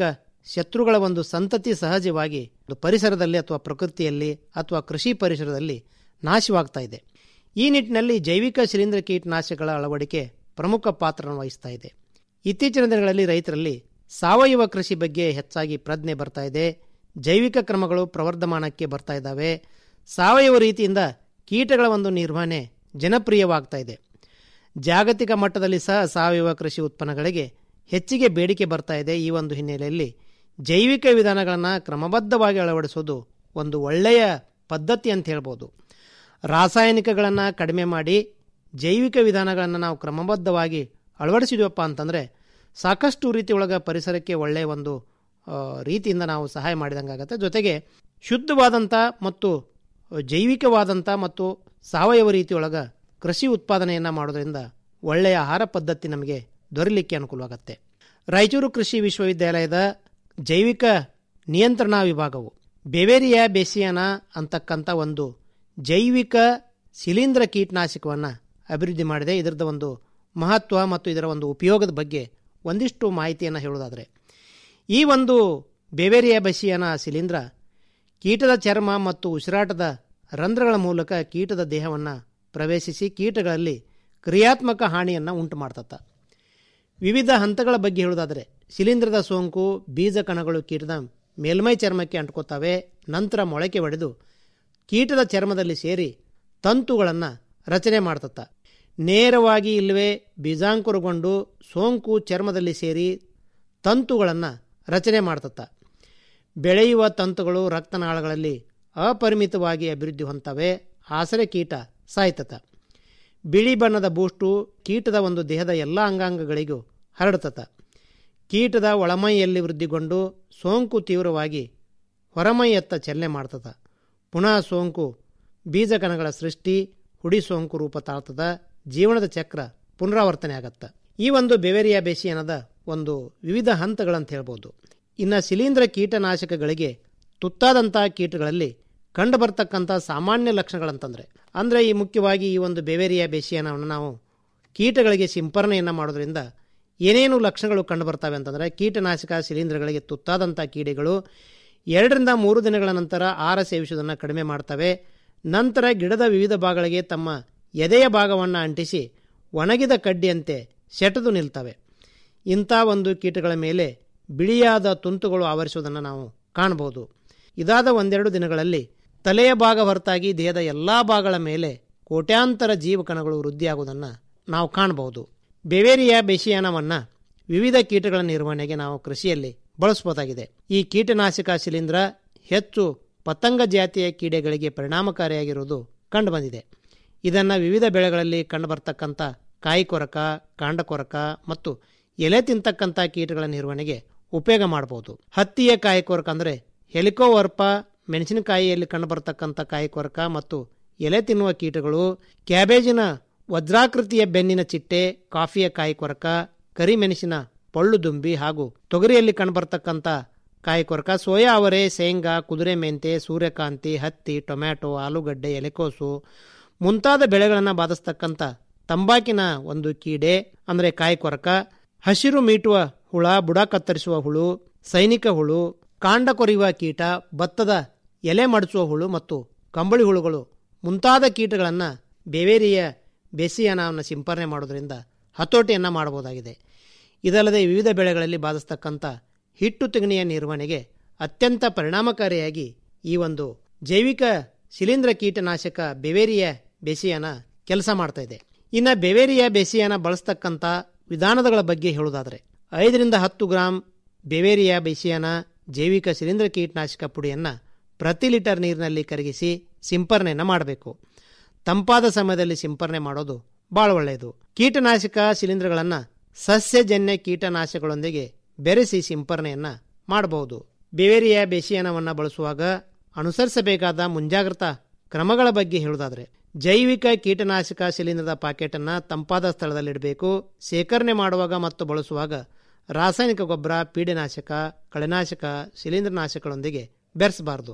S17: ಶತ್ರುಗಳ ಒಂದು ಸಂತತಿ ಸಹಜವಾಗಿ ಒಂದು ಪರಿಸರದಲ್ಲಿ ಅಥವಾ ಪ್ರಕೃತಿಯಲ್ಲಿ ಅಥವಾ ಕೃಷಿ ಪರಿಸರದಲ್ಲಿ ನಾಶವಾಗ್ತಾ ಇದೆ ಈ ನಿಟ್ಟಿನಲ್ಲಿ ಜೈವಿಕ ಶಿಲೀಂಧ್ರ ಕೀಟನಾಶಕಗಳ ಅಳವಡಿಕೆ ಪ್ರಮುಖ ಪಾತ್ರವನ್ನು ವಹಿಸ್ತಾ ಇದೆ ಇತ್ತೀಚಿನ ದಿನಗಳಲ್ಲಿ ರೈತರಲ್ಲಿ ಸಾವಯವ ಕೃಷಿ ಬಗ್ಗೆ ಹೆಚ್ಚಾಗಿ ಪ್ರಜ್ಞೆ ಬರ್ತಾ ಇದೆ ಜೈವಿಕ ಕ್ರಮಗಳು ಪ್ರವರ್ಧಮಾನಕ್ಕೆ ಬರ್ತಾ ಇದ್ದಾವೆ ಸಾವಯವ ರೀತಿಯಿಂದ ಕೀಟಗಳ ಒಂದು ನಿರ್ವಹಣೆ ಜನಪ್ರಿಯವಾಗ್ತಾ ಇದೆ ಜಾಗತಿಕ ಮಟ್ಟದಲ್ಲಿ ಸಹ ಸಾವಯವ ಕೃಷಿ ಉತ್ಪನ್ನಗಳಿಗೆ ಹೆಚ್ಚಿಗೆ ಬೇಡಿಕೆ ಬರ್ತಾ ಇದೆ ಈ ಒಂದು ಹಿನ್ನೆಲೆಯಲ್ಲಿ ಜೈವಿಕ ವಿಧಾನಗಳನ್ನು ಕ್ರಮಬದ್ಧವಾಗಿ ಅಳವಡಿಸೋದು ಒಂದು ಒಳ್ಳೆಯ ಪದ್ಧತಿ ಅಂತ ಹೇಳ್ಬೋದು ರಾಸಾಯನಿಕಗಳನ್ನು ಕಡಿಮೆ ಮಾಡಿ ಜೈವಿಕ ವಿಧಾನಗಳನ್ನು ನಾವು ಕ್ರಮಬದ್ಧವಾಗಿ ಅಳವಡಿಸಿದ್ವಪ್ಪ ಅಂತಂದರೆ ಸಾಕಷ್ಟು ರೀತಿ ಒಳಗೆ ಪರಿಸರಕ್ಕೆ ಒಳ್ಳೆಯ ಒಂದು ಆ, ರೀತಿಯಿಂದ ನಾವು ಸಹಾಯ ಮಾಡಿದಂಗೆ ಆಗುತ್ತೆ ಜೊತೆಗೆ ಶುದ್ಧವಾದಂಥ ಮತ್ತು ಜೈವಿಕವಾದಂಥ ಮತ್ತು ಸಾವಯವ ರೀತಿಯೊಳಗೆ ಕೃಷಿ ಉತ್ಪಾದನೆಯನ್ನು ಮಾಡೋದ್ರಿಂದ ಒಳ್ಳೆಯ ಆಹಾರ ಪದ್ಧತಿ ನಮಗೆ ದೊರೆಯಲಿಕ್ಕೆ ಅನುಕೂಲವಾಗುತ್ತೆ ರಾಯಚೂರು ಕೃಷಿ ವಿಶ್ವವಿದ್ಯಾಲಯದ ಜೈವಿಕ ನಿಯಂತ್ರಣ ವಿಭಾಗವು ಬೆವೇರಿಯಾ ಬೆಸಿಯಾನ ಅಂತಕ್ಕಂಥ ಒಂದು ಜೈವಿಕ ಶಿಲೀಂಧ್ರ ಕೀಟನಾಶಕವನ್ನು ಅಭಿವೃದ್ಧಿ ಮಾಡಿದೆ ಇದರದ ಒಂದು ಮಹತ್ವ ಮತ್ತು ಇದರ ಒಂದು ಉಪಯೋಗದ ಬಗ್ಗೆ ಒಂದಿಷ್ಟು ಮಾಹಿತಿಯನ್ನು ಹೇಳೋದಾದರೆ ಈ ಒಂದು ಬೆವೇರಿಯಾ ಬಸಿಯನ ಶಿಲೀಂಧ್ರ ಕೀಟದ ಚರ್ಮ ಮತ್ತು ಉಸಿರಾಟದ ರಂಧ್ರಗಳ ಮೂಲಕ ಕೀಟದ ದೇಹವನ್ನು ಪ್ರವೇಶಿಸಿ ಕೀಟಗಳಲ್ಲಿ ಕ್ರಿಯಾತ್ಮಕ ಹಾನಿಯನ್ನು ಉಂಟು ಮಾಡ್ತತ್ತ ವಿವಿಧ ಹಂತಗಳ ಬಗ್ಗೆ ಹೇಳುವುದಾದರೆ ಶಿಲೀಂಧ್ರದ ಸೋಂಕು ಬೀಜ ಕಣಗಳು ಕೀಟದ ಮೇಲ್ಮೈ ಚರ್ಮಕ್ಕೆ ಅಂಟ್ಕೋತಾವೆ ನಂತರ ಮೊಳಕೆ ಒಡೆದು ಕೀಟದ ಚರ್ಮದಲ್ಲಿ ಸೇರಿ ತಂತುಗಳನ್ನು ರಚನೆ ಮಾಡ್ತತ್ತ ನೇರವಾಗಿ ಇಲ್ಲವೇ ಬೀಜಾಂಕುರಗೊಂಡು ಸೋಂಕು ಚರ್ಮದಲ್ಲಿ ಸೇರಿ ತಂತುಗಳನ್ನು ರಚನೆ ಮಾಡ್ತತ್ತ ಬೆಳೆಯುವ ತಂತುಗಳು ರಕ್ತನಾಳಗಳಲ್ಲಿ ಅಪರಿಮಿತವಾಗಿ ಅಭಿವೃದ್ಧಿ ಹೊಂತವೆ ಆಸರೆ ಕೀಟ ಸಾಯ್ತತ ಬಿಳಿ ಬಣ್ಣದ ಬೂಸ್ಟು ಕೀಟದ ಒಂದು ದೇಹದ ಎಲ್ಲ ಅಂಗಾಂಗಗಳಿಗೂ ಹರಡ್ತತ ಕೀಟದ ಒಳಮೈಯಲ್ಲಿ ವೃದ್ಧಿಗೊಂಡು ಸೋಂಕು ತೀವ್ರವಾಗಿ ಹೊರಮೈಯತ್ತ ಚಲನೆ ಮಾಡ್ತದ ಪುನಃ ಸೋಂಕು ಬೀಜಕಣಗಳ ಸೃಷ್ಟಿ ಹುಡಿ ಸೋಂಕು ರೂಪ ತಾಳ್ತದ ಜೀವನದ ಚಕ್ರ ಪುನರಾವರ್ತನೆ ಆಗತ್ತ ಈ ಒಂದು ಬೆವೆರಿಯಾ ಬೇಸಿಯನದ ಒಂದು ವಿವಿಧ ಹಂತಗಳಂತ ಹೇಳ್ಬೋದು ಇನ್ನು ಶಿಲೀಂಧ್ರ ಕೀಟನಾಶಕಗಳಿಗೆ ತುತ್ತಾದಂಥ ಕೀಟಗಳಲ್ಲಿ ಕಂಡು ಬರ್ತಕ್ಕಂಥ ಸಾಮಾನ್ಯ ಲಕ್ಷಣಗಳಂತಂದರೆ ಅಂದರೆ ಈ ಮುಖ್ಯವಾಗಿ ಈ ಒಂದು ಬೆವೆರಿಯಾ ಬೇಸಿಯನವನ್ನು ನಾವು ಕೀಟಗಳಿಗೆ ಸಿಂಪರಣೆಯನ್ನು ಮಾಡೋದ್ರಿಂದ ಏನೇನು ಲಕ್ಷಣಗಳು ಕಂಡು ಬರ್ತವೆ ಅಂತಂದರೆ ಕೀಟನಾಶಕ ಶಿಲೀಂಧ್ರಗಳಿಗೆ ತುತ್ತಾದಂಥ ಕೀಡೆಗಳು ಎರಡರಿಂದ ಮೂರು ದಿನಗಳ ನಂತರ ಆಹಾರ ಸೇವಿಸುವುದನ್ನು ಕಡಿಮೆ ಮಾಡ್ತವೆ ನಂತರ ಗಿಡದ ವಿವಿಧ ಭಾಗಗಳಿಗೆ ತಮ್ಮ ಎದೆಯ ಭಾಗವನ್ನು ಅಂಟಿಸಿ ಒಣಗಿದ ಕಡ್ಡಿಯಂತೆ ಸೆಟೆದು ನಿಲ್ತವೆ ಇಂಥ ಒಂದು ಕೀಟಗಳ ಮೇಲೆ ಬಿಳಿಯಾದ ತುಂತುಗಳು ಆವರಿಸುವುದನ್ನು ನಾವು ಕಾಣಬಹುದು ಇದಾದ ಒಂದೆರಡು ದಿನಗಳಲ್ಲಿ ತಲೆಯ ಭಾಗ ಹೊರತಾಗಿ ದೇಹದ ಎಲ್ಲ ಭಾಗಗಳ ಮೇಲೆ ಕೋಟ್ಯಾಂತರ ಜೀವಕಣಗಳು ವೃದ್ಧಿಯಾಗುವುದನ್ನು ನಾವು ಕಾಣಬಹುದು ಬೆವೇರಿಯಾ ಬೆಸಿಯಾನವನ್ನು ವಿವಿಧ ಕೀಟಗಳ ನಿರ್ವಹಣೆಗೆ ನಾವು ಕೃಷಿಯಲ್ಲಿ ಬಳಸಬಹುದಾಗಿದೆ ಈ ಕೀಟನಾಶಕ ಶಿಲೀಂಧ್ರ ಹೆಚ್ಚು ಪತಂಗ ಜಾತಿಯ ಕೀಡೆಗಳಿಗೆ ಪರಿಣಾಮಕಾರಿಯಾಗಿರುವುದು ಕಂಡುಬಂದಿದೆ ಇದನ್ನು ವಿವಿಧ ಬೆಳೆಗಳಲ್ಲಿ ಕಂಡುಬರ್ತಕ್ಕಂಥ ಕಾಯಿ ಕೊರಕ ಕಾಂಡ ಕೊರಕ ಮತ್ತು ಎಲೆ ತಿಂತಕ್ಕಂಥ ಕೀಟಗಳ ನಿರ್ವಹಣೆಗೆ ಉಪಯೋಗ ಮಾಡಬಹುದು ಹತ್ತಿಯ ಕಾಯಿ ಕೊರಕ ಅಂದರೆ ಹೆಲಿಕೋವರ್ಪ ಮೆಣಸಿನಕಾಯಿಯಲ್ಲಿ ಕಂಡುಬರ್ತಕ್ಕಂಥ ಕಾಯಿ ಕೊರಕ ಮತ್ತು ಎಲೆ ತಿನ್ನುವ ಕೀಟಗಳು ಕ್ಯಾಬೇಜಿನ ವಜ್ರಾಕೃತಿಯ ಬೆನ್ನಿನ ಚಿಟ್ಟೆ ಕಾಫಿಯ ಕಾಯಿ ಕೊರಕ ಕರಿಮೆಣಸಿನ ಪಳ್ಳು ದುಂಬಿ ಹಾಗೂ ತೊಗರಿಯಲ್ಲಿ ಕಂಡುಬರ್ತಕ್ಕಂಥ ಕಾಯಿ ಕೊರಕ ಸೋಯಾ ಅವರೆ ಶೇಂಗಾ ಕುದುರೆ ಮೆಂತೆ ಸೂರ್ಯಕಾಂತಿ ಹತ್ತಿ ಟೊಮ್ಯಾಟೊ ಆಲೂಗಡ್ಡೆ ಎಲೆಕೋಸು ಮುಂತಾದ ಬೆಳೆಗಳನ್ನು ಬಾಧಿಸ್ತಕ್ಕಂಥ ತಂಬಾಕಿನ ಒಂದು ಕೀಡೆ ಅಂದರೆ ಕಾಯಿ ಕೊರಕ ಹಸಿರು ಮೀಟುವ ಹುಳ ಬುಡ ಕತ್ತರಿಸುವ ಹುಳು ಸೈನಿಕ ಹುಳು ಕಾಂಡ ಕೊರೆಯುವ ಕೀಟ ಭತ್ತದ ಎಲೆ ಮಡಚುವ ಹುಳು ಮತ್ತು ಕಂಬಳಿ ಹುಳುಗಳು ಮುಂತಾದ ಕೀಟಗಳನ್ನು ಬೆವೇರಿಯ ಬೇಸಿಯಾನವನ್ನು ಸಿಂಪರಣೆ ಮಾಡೋದ್ರಿಂದ ಹತೋಟಿಯನ್ನು ಮಾಡಬಹುದಾಗಿದೆ ಇದಲ್ಲದೆ ವಿವಿಧ ಬೆಳೆಗಳಲ್ಲಿ ಬಾಧಿಸ್ತಕ್ಕಂಥ ಹಿಟ್ಟು ತೆಗಣಿಯ ನಿರ್ವಹಣೆಗೆ ಅತ್ಯಂತ ಪರಿಣಾಮಕಾರಿಯಾಗಿ ಈ ಒಂದು ಜೈವಿಕ ಶಿಲೀಂಧ್ರ ಕೀಟನಾಶಕ ಬೆವೇರಿಯ ಬೇಸಿಯಾನ ಕೆಲಸ ಮಾಡ್ತಾ ಇದೆ ಇನ್ನು ಬೆವೇರಿಯ ಬೇಸಿಯಾನ ಬಳಸ್ತಕ್ಕಂಥ ವಿಧಾನಗಳ ಬಗ್ಗೆ ಹೇಳುವುದಾದರೆ ಐದರಿಂದ ಹತ್ತು ಗ್ರಾಂ ಬೆವೇರಿಯಾ ಬೇಸಿಯಾನ ಜೈವಿಕ ಶಿಲೀಂಧ್ರ ಕೀಟನಾಶಕ ಪುಡಿಯನ್ನು ಪ್ರತಿ ಲೀಟರ್ ನೀರಿನಲ್ಲಿ ಕರಗಿಸಿ ಸಿಂಪರಣೆಯನ್ನು ಮಾಡಬೇಕು ತಂಪಾದ ಸಮಯದಲ್ಲಿ ಸಿಂಪರಣೆ ಮಾಡೋದು ಬಹಳ ಒಳ್ಳೆಯದು ಕೀಟನಾಶಕ ಶಿಲೀಂಧ್ರಗಳನ್ನು ಸಸ್ಯಜನ್ಯ ಕೀಟನಾಶಕಗಳೊಂದಿಗೆ ಬೆರೆಸಿ ಸಿಂಪರಣೆಯನ್ನು ಮಾಡಬಹುದು ಬೆವೇರಿಯಾ ಬೇಸಿಯಾನವನ್ನು ಬಳಸುವಾಗ ಅನುಸರಿಸಬೇಕಾದ ಮುಂಜಾಗ್ರತಾ ಕ್ರಮಗಳ ಬಗ್ಗೆ ಹೇಳುವುದಾದರೆ ಜೈವಿಕ ಕೀಟನಾಶಕ ಶಿಲೀಂಧ್ರದ ಪಾಕೆಟನ್ನು ತಂಪಾದ ಸ್ಥಳದಲ್ಲಿಡಬೇಕು ಶೇಖರಣೆ ಮಾಡುವಾಗ ಮತ್ತು ಬಳಸುವಾಗ ರಾಸಾಯನಿಕ ಗೊಬ್ಬರ ಪೀಡೆನಾಶಕ ಕಳೆನಾಶಕ ಶಿಲೀಂಧ್ರನಾಶಕಗಳೊಂದಿಗೆ ಬೆರೆಸಬಾರದು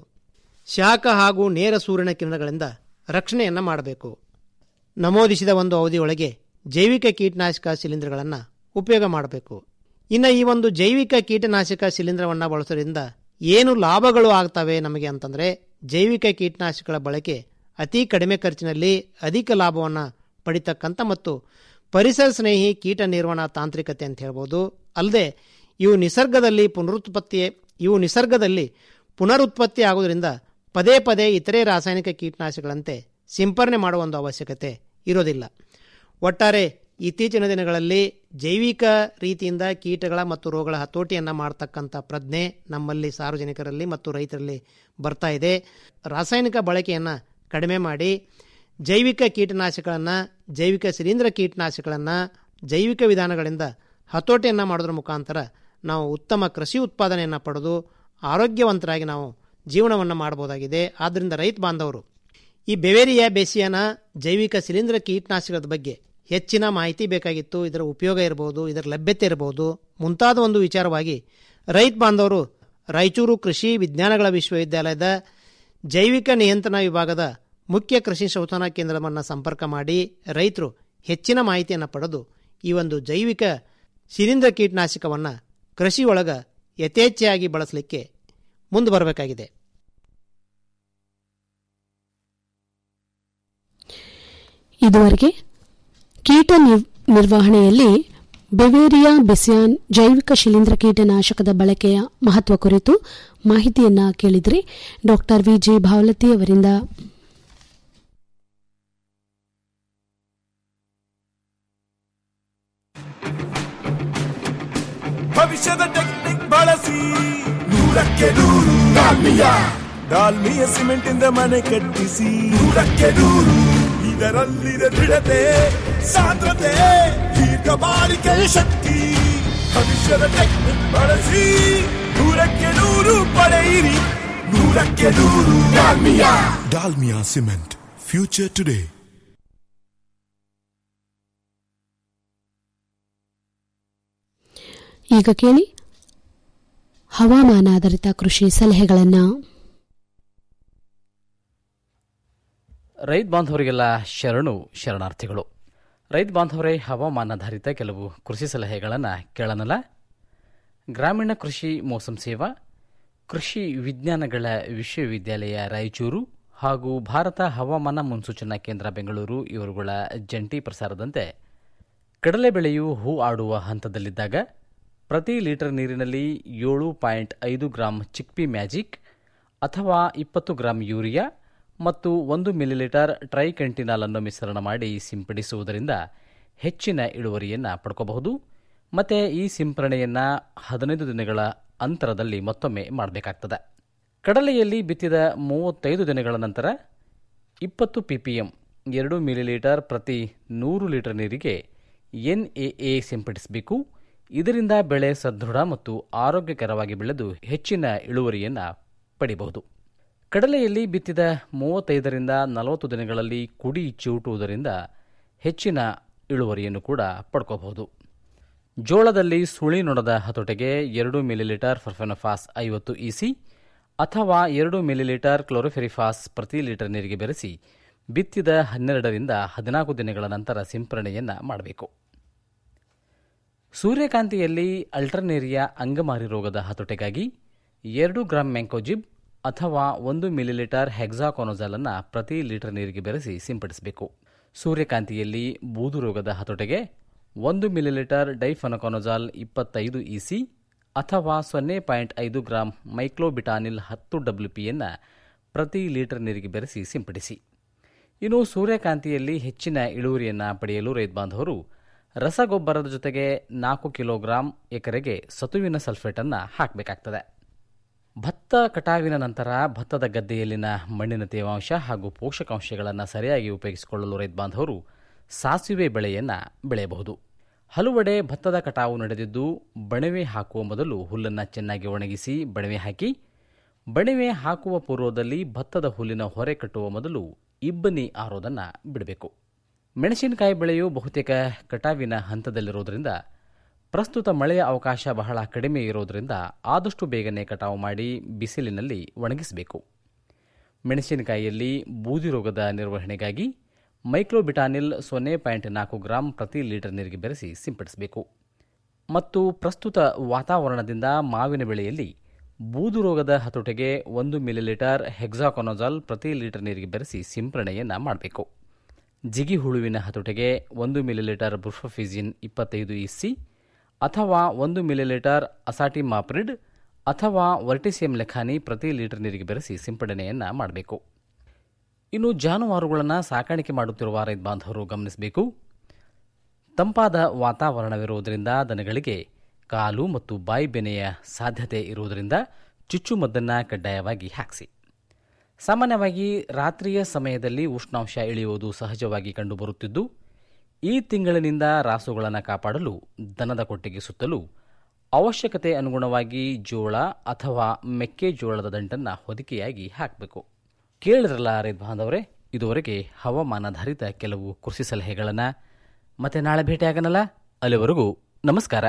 S17: ಶಾಖ ಹಾಗೂ ನೇರ ಸೂರ್ಯನ ಕಿರಣಗಳಿಂದ ರಕ್ಷಣೆಯನ್ನು ಮಾಡಬೇಕು ನಮೂದಿಸಿದ ಒಂದು ಅವಧಿಯೊಳಗೆ ಜೈವಿಕ ಕೀಟನಾಶಕ ಶಿಲೀಂಧ್ರಗಳನ್ನು ಉಪಯೋಗ ಮಾಡಬೇಕು ಇನ್ನು ಈ ಒಂದು ಜೈವಿಕ ಕೀಟನಾಶಕ ಶಿಲೀಂಧ್ರವನ್ನು ಬಳಸೋದ್ರಿಂದ ಏನು ಲಾಭಗಳು ಆಗ್ತವೆ ನಮಗೆ ಅಂತಂದರೆ ಜೈವಿಕ ಕೀಟನಾಶಕಗಳ ಬಳಕೆ ಅತಿ ಕಡಿಮೆ ಖರ್ಚಿನಲ್ಲಿ ಅಧಿಕ ಲಾಭವನ್ನು ಪಡಿತಕ್ಕಂಥ ಮತ್ತು ಪರಿಸರ ಸ್ನೇಹಿ ಕೀಟ ನಿರ್ವಹಣಾ ತಾಂತ್ರಿಕತೆ ಅಂತ ಹೇಳ್ಬೋದು ಅಲ್ಲದೆ ಇವು ನಿಸರ್ಗದಲ್ಲಿ ಪುನರುತ್ಪತ್ತಿ ಇವು ನಿಸರ್ಗದಲ್ಲಿ ಪುನರುತ್ಪತ್ತಿ ಆಗೋದ್ರಿಂದ ಪದೇ ಪದೇ ಇತರೆ ರಾಸಾಯನಿಕ ಕೀಟನಾಶಕಗಳಂತೆ ಸಿಂಪರಣೆ ಮಾಡುವ ಒಂದು ಅವಶ್ಯಕತೆ ಇರೋದಿಲ್ಲ ಒಟ್ಟಾರೆ ಇತ್ತೀಚಿನ ದಿನಗಳಲ್ಲಿ ಜೈವಿಕ ರೀತಿಯಿಂದ ಕೀಟಗಳ ಮತ್ತು ರೋಗಗಳ ಹತೋಟಿಯನ್ನು ಮಾಡ್ತಕ್ಕಂಥ ಪ್ರಜ್ಞೆ ನಮ್ಮಲ್ಲಿ ಸಾರ್ವಜನಿಕರಲ್ಲಿ ಮತ್ತು ರೈತರಲ್ಲಿ ಬರ್ತಾ ಇದೆ ರಾಸಾಯನಿಕ ಬಳಕೆಯನ್ನು ಕಡಿಮೆ ಮಾಡಿ ಜೈವಿಕ ಕೀಟನಾಶಕಗಳನ್ನು ಜೈವಿಕ ಶಿಲೀಂಧ್ರ ಕೀಟನಾಶಕಗಳನ್ನು ಜೈವಿಕ ವಿಧಾನಗಳಿಂದ ಹತೋಟಿಯನ್ನು ಮಾಡೋದ್ರ ಮುಖಾಂತರ ನಾವು ಉತ್ತಮ ಕೃಷಿ ಉತ್ಪಾದನೆಯನ್ನು ಪಡೆದು ಆರೋಗ್ಯವಂತರಾಗಿ ನಾವು ಜೀವನವನ್ನು ಮಾಡಬಹುದಾಗಿದೆ ಆದ್ದರಿಂದ ರೈತ ಬಾಂಧವರು ಈ ಬೆವೇರಿಯಾ ಬೇಸಿಯಾನ ಜೈವಿಕ ಶಿಲೀಂಧ್ರ ಕೀಟನಾಶಕದ ಬಗ್ಗೆ ಹೆಚ್ಚಿನ ಮಾಹಿತಿ ಬೇಕಾಗಿತ್ತು ಇದರ ಉಪಯೋಗ ಇರಬಹುದು ಇದರ ಲಭ್ಯತೆ ಇರಬಹುದು ಮುಂತಾದ ಒಂದು ವಿಚಾರವಾಗಿ ರೈತ ಬಾಂಧವರು ರಾಯಚೂರು ಕೃಷಿ ವಿಜ್ಞಾನಗಳ ವಿಶ್ವವಿದ್ಯಾಲಯದ ಜೈವಿಕ ನಿಯಂತ್ರಣ ವಿಭಾಗದ ಮುಖ್ಯ ಕೃಷಿ ಸಂಶೋಧನಾ ಕೇಂದ್ರವನ್ನು ಸಂಪರ್ಕ ಮಾಡಿ ರೈತರು ಹೆಚ್ಚಿನ ಮಾಹಿತಿಯನ್ನು ಪಡೆದು ಈ ಒಂದು ಜೈವಿಕ ಶಿಲೀಂಧ್ರ ಕೀಟನಾಶಕವನ್ನು ಕೃಷಿ ಒಳಗ ಯಥೇಚ್ಛೆಯಾಗಿ ಬಳಸಲಿಕ್ಕೆ ಮುಂದೆ ಬರಬೇಕಾಗಿದೆ
S5: ಇದುವರೆಗೆ ಕೀಟ ನಿರ್- ನಿರ್ವಹಣೆಯಲ್ಲಿ ಬೆವೇರಿಯಾ ಬೆಸಿಯಾನ್ ಜೈವಿಕ ಶಿಲೀಂಧ್ರ ಕೀಟನಾಶಕದ ಬಳಕೆಯ ಮಹತ್ವ ಕುರಿತು ಮಾಹಿತಿಯನ್ನ ಕೇಳಿದ್ರಿ ಡಾಕ್ಟರ್ ವಿಜಿ ಭಾವಲತಿ ಅವರಿಂದ
S18: ಭವಿಷ್ಯದ ಟೆಕ್ನಿಕ್ ಬಳಸಿ ನೂರಕ್ಕೆ ನೂರು ಡಾಲ್ಮಿಯ ಡಾಲ್ಮಿಯ ಸಿಮೆಂಟ್ ಇಂದ ಮನೆ ಕಟ್ಟಿಸಿ ನೂರಕ್ಕೆ ನೂರು ಇದರಲ್ಲಿದೆ ದೃಢತೆ ಸಾಂದ್ರತೆ ದೀರ್ಘ ಬಾಳಿಕೆಯ ಶಕ್ತಿ ಭವಿಷ್ಯದ ಟೆಕ್ನಿಕ್ ಬಳಸಿ ನೂರಕ್ಕೆ ನೂರು ಪಡೆಯಿರಿ ನೂರಕ್ಕೆ ನೂರು Dalmia Dalmia cement future today
S5: ಈಗ ಕೇಳಿ ಹವಾಮಾನ ಆಧಾರಿತ ಕೃಷಿ ಸಲಹೆಗಳನ್ನು
S11: ರೈತ ಬಾಂಧವರಿಗೆಲ್ಲ ಶರಣು ಶರಣಾರ್ಥಿಗಳು ರೈತ ಬಾಂಧವರೇ ಹವಾಮಾನಾಧಾರಿತ ಕೆಲವು ಕೃಷಿ ಸಲಹೆಗಳನ್ನು ಕೇಳೋಣಲ್ಲ ಗ್ರಾಮೀಣ ಕೃಷಿ ಮೋಸಂ ಸೇವಾ ಕೃಷಿ ವಿಜ್ಞಾನಗಳ ವಿಶ್ವವಿದ್ಯಾಲಯ ರಾಯಚೂರು ಹಾಗೂ ಭಾರತ ಹವಾಮಾನ ಮುನ್ಸೂಚನಾ ಕೇಂದ್ರ ಬೆಂಗಳೂರು ಇವರುಗಳ ಜಂಟಿ ಪ್ರಸಾರದಂತೆ ಕಡಲೆ ಬೆಳೆಯು ಹೂ ಆಡುವ ಹಂತದಲ್ಲಿದ್ದಾಗ ಪ್ರತಿ ಲೀಟರ್ ನೀರಿನಲ್ಲಿ ಏಳು ಪಾಯಿಂಟ್ ಐದು ಗ್ರಾಂ ಚಿಕ್ಪಿ ಮ್ಯಾಜಿಕ್ ಅಥವಾ ಇಪ್ಪತ್ತು ಗ್ರಾಂ ಯೂರಿಯಾ ಮತ್ತು ಒಂದು ಮಿಲಿಲೀಟರ್ ಟ್ರೈಕೆಂಟಿನಾಲ್ ಅನ್ನು ಮಿಶ್ರಣ ಮಾಡಿ ಸಿಂಪಡಿಸುವುದರಿಂದ ಹೆಚ್ಚಿನ ಇಳುವರಿಯನ್ನು ಪಡ್ಕೋಬಹುದು ಮತ್ತು ಈ ಸಿಂಪರಣೆಯನ್ನು ಹದಿನೈದು ದಿನಗಳ ಅಂತರದಲ್ಲಿ ಮತ್ತೊಮ್ಮೆ ಮಾಡಬೇಕಾಗ್ತದೆ ಕಡಲೆಯಲ್ಲಿ ಬಿತ್ತಿದ ಮೂವತ್ತೈದು ದಿನಗಳ ನಂತರ ಇಪ್ಪತ್ತು ಪಿಪಿಎಂ ಎರಡು ಮಿಲಿಲೀಟರ್ ಪ್ರತಿ ನೂರು ಲೀಟರ್ ನೀರಿಗೆ ಎನ್ಎಎ ಸಿಂಪಡಿಸಬೇಕು ಇದರಿಂದ ಬೆಳೆ ಸದೃಢ ಮತ್ತು ಆರೋಗ್ಯಕರವಾಗಿ ಬೆಳೆದು ಹೆಚ್ಚಿನ ಇಳುವರಿಯನ್ನು ಪಡೆಯಬಹುದು ಕಡಲೆಯಲ್ಲಿ ಬಿತ್ತಿದ ಮೂವತ್ತೈದರಿಂದ ನಲವತ್ತು ದಿನಗಳಲ್ಲಿ ಕುಡಿ ಚಿವುಟುವುದರಿಂದ ಹೆಚ್ಚಿನ ಇಳುವರಿಯನ್ನು ಕೂಡ ಪಡ್ಕೋಬಹುದು ಜೋಳದಲ್ಲಿ ಸುಳಿ ನೊಣದ ಹತೋಟೆಗೆ ಎರಡು ಮಿಲಿಲೀಟರ್ ಫರ್ಫೆನಫಾಸ್ ಐವತ್ತು ಇಸಿ ಅಥವಾ ಎರಡು ಮಿಲಿಲೀಟರ್ ಕ್ಲೋರೋಫೆರಿಫಾಸ್ ಪ್ರತಿ ಲೀಟರ್ ನೀರಿಗೆ ಬೆರೆಸಿ ಬಿತ್ತಿದ ಹನ್ನೆರಡರಿಂದ ಹದಿನಾಲ್ಕು ದಿನಗಳ ನಂತರ ಸಿಂಪರಣೆಯನ್ನು ಮಾಡಬೇಕು ಸೂರ್ಯಕಾಂತಿಯಲ್ಲಿ ಅಲ್ಟರ್ನೇರಿಯಾ ಅಂಗಮಾರಿ ರೋಗದ ಹತೋಟೆಗಾಗಿ ಎರಡು ಗ್ರಾಂ ಮ್ಯಾಂಕೋಜಿಬ್ ಅಥವಾ ಒಂದು ಮಿಲಿಲೀಟರ್ ಹೆಕ್ಸಾಕೊನೋಜಾಲ್ ಅನ್ನು ಪ್ರತಿ ಲೀಟರ್ ನೀರಿಗೆ ಬೆರೆಸಿ ಸಿಂಪಡಿಸಬೇಕು ಸೂರ್ಯಕಾಂತಿಯಲ್ಲಿ ಬೂದು ರೋಗದ ಹತೋಟೆಗೆ ಒಂದು ಮಿಲಿಲೀಟರ್ ಡೈಫನಕೊನೊಜಾಲ್ ಇಪ್ಪತ್ತೈದು ಇಸಿ ಅಥವಾ ಸೊನ್ನೆ ಪಾಯಿಂಟ್ ಐದು ಗ್ರಾಂ ಮೈಕ್ಲೋಬಿಟಾನಿಲ್ ಹತ್ತು ಡಬ್ಲ್ಯೂ ಪಿಯನ್ನು ಪ್ರತಿ ಲೀಟರ್ ನೀರಿಗೆ ಬೆರೆಸಿ ಸಿಂಪಡಿಸಿ ಇನ್ನು ಸೂರ್ಯಕಾಂತಿಯಲ್ಲಿ ಹೆಚ್ಚಿನ ಇಳುವರಿಯನ್ನು ಪಡೆಯಲು ರೈತ ಬಾಂಧವರು ರಸಗೊಬ್ಬರದ ಜೊತೆಗೆ ನಾಲ್ಕು ಕಿಲೋಗ್ರಾಂ ಎಕರೆಗೆ ಸತುವಿನ ಸಲ್ಫೇಟನ್ನು ಹಾಕಬೇಕಾಗ್ತದೆ ಭತ್ತ ಕಟಾವಿನ ನಂತರ ಭತ್ತದ ಗದ್ದೆಯಲ್ಲಿನ ಮಣ್ಣಿನ ತೇವಾಂಶ ಹಾಗೂ ಪೋಷಕಾಂಶಗಳನ್ನು ಸರಿಯಾಗಿ ಉಪಯೋಗಿಸಿಕೊಳ್ಳಲು ರೈತ ಬಾಂಧವರು ಸಾಸಿವೆ ಬೆಳೆಯನ್ನು ಬೆಳೆಯಬಹುದು ಹಲವೆಡೆ ಭತ್ತದ ಕಟಾವು ನಡೆದಿದ್ದು ಬಣವೆ ಹಾಕುವ ಮೊದಲು ಹುಲ್ಲನ್ನು ಚೆನ್ನಾಗಿ ಒಣಗಿಸಿ ಬಣವೆ ಹಾಕಿ ಬಣವೆ ಹಾಕುವ ಪೂರ್ವದಲ್ಲಿ ಭತ್ತದ ಹುಲ್ಲಿನ ಹೊರೆ ಕಟ್ಟುವ ಮೊದಲು ಇಬ್ಬನಿ ಆರೋದನ್ನು ಬಿಡಬೇಕು ಮೆಣಸಿನಕಾಯಿ ಬೆಳೆಯು ಬಹುತೇಕ ಕಟಾವಿನ ಹಂತದಲ್ಲಿರುವುದರಿಂದ ಪ್ರಸ್ತುತ ಮಳೆಯ ಅವಕಾಶ ಬಹಳ ಕಡಿಮೆ ಇರೋದರಿಂದ ಆದಷ್ಟು ಬೇಗನೆ ಕಟಾವು ಮಾಡಿ ಬಿಸಿಲಿನಲ್ಲಿ ಒಣಗಿಸಬೇಕು ಮೆಣಸಿನಕಾಯಿಯಲ್ಲಿ ಬೂದಿ ರೋಗದ ನಿರ್ವಹಣೆಗಾಗಿ ಮೈಕ್ರೋಬಿಟಾನಿಲ್ ಸೊನ್ನೆ ಪಾಯಿಂಟ್ ನಾಲ್ಕು ಗ್ರಾಂ ಪ್ರತಿ ಲೀಟರ್ ನೀರಿಗೆ ಬೆರೆಸಿ ಸಿಂಪಡಿಸಬೇಕು ಮತ್ತು ಪ್ರಸ್ತುತ ವಾತಾವರಣದಿಂದ ಮಾವಿನ ಬೆಳೆಯಲ್ಲಿ ಬೂದು ರೋಗದ ಹತೋಟಿಗೆ ಒಂದು ಮಿಲಿಲೀಟರ್ ಹೆಕ್ಸಾಕೊನಜಾಲ್ ಪ್ರತಿ ಲೀಟರ್ ನೀರಿಗೆ ಬೆರೆಸಿ ಸಿಂಪರಣೆಯನ್ನು ಮಾಡಬೇಕು ಜಿಗಿ ಹುಳುವಿನ ಹತೋಟಿಗೆ ಒಂದು ಮಿಲಿಲೀಟರ್ ಬುರ್ಫಫಿಜಿನ್ ಇಪ್ಪತ್ತೈದು ಇಸಿ ಅಥವಾ ಒಂದು ಮಿಲಿಲೀಟರ್ ಅಸಾಟಿ ಮಾಪ್ರಿಡ್ ಅಥವಾ ವರ್ಟಿಸಿಯಂ ಲೆಖಾನಿ ಪ್ರತಿ ಲೀಟರ್ ನೀರಿಗೆ ಬೆರೆಸಿ ಸಿಂಪಡಣೆಯನ್ನು ಮಾಡಬೇಕು ಇನ್ನು ಜಾನುವಾರುಗಳನ್ನು ಸಾಕಾಣಿಕೆ ಮಾಡುತ್ತಿರುವ ರೈತ ಬಾಂಧವರು ಗಮನಿಸಬೇಕು ತಂಪಾದ ವಾತಾವರಣವಿರುವುದರಿಂದ ದನಗಳಿಗೆ ಕಾಲು ಮತ್ತು ಬಾಯಿ ಬೆನೆಯ ಸಾಧ್ಯತೆ ಇರುವುದರಿಂದ ಚುಚ್ಚುಮದ್ದನ್ನು ಕಡ್ಡಾಯವಾಗಿ ಹಾಕಿಸಿ ಸಾಮಾನ್ಯವಾಗಿ ರಾತ್ರಿಯ ಸಮಯದಲ್ಲಿ ಉಷ್ಣಾಂಶ ಇಳಿಯುವುದು ಸಹಜವಾಗಿ ಕಂಡುಬರುತ್ತಿದ್ದು ಈ ತಿಂಗಳಿನಿಂದ ರಾಸುಗಳನ್ನು ಕಾಪಾಡಲು ದನದ ಕೊಟ್ಟಿಗೆ ಸುತ್ತಲೂ ಅವಶ್ಯಕತೆ ಅನುಗುಣವಾಗಿ ಜೋಳ ಅಥವಾ ಮೆಕ್ಕೆಜೋಳದ ದಂಟನ್ನು ಹೊದಿಕೆಯಾಗಿ ಹಾಕಬೇಕು ಕೇಳಿರಲ್ಲ ರೈತ ಬಾಂಧವರೇ ಇದುವರೆಗೆ ಹವಾಮಾನಾಧಾರಿತ ಕೆಲವು ಕೃಷಿ ಸಲಹೆಗಳನ್ನು ಮತ್ತೆ ನಾಳೆ ಭೇಟಿಯಾಗನಲ್ಲ ಅಲ್ಲಿವರೆಗೂ ನಮಸ್ಕಾರ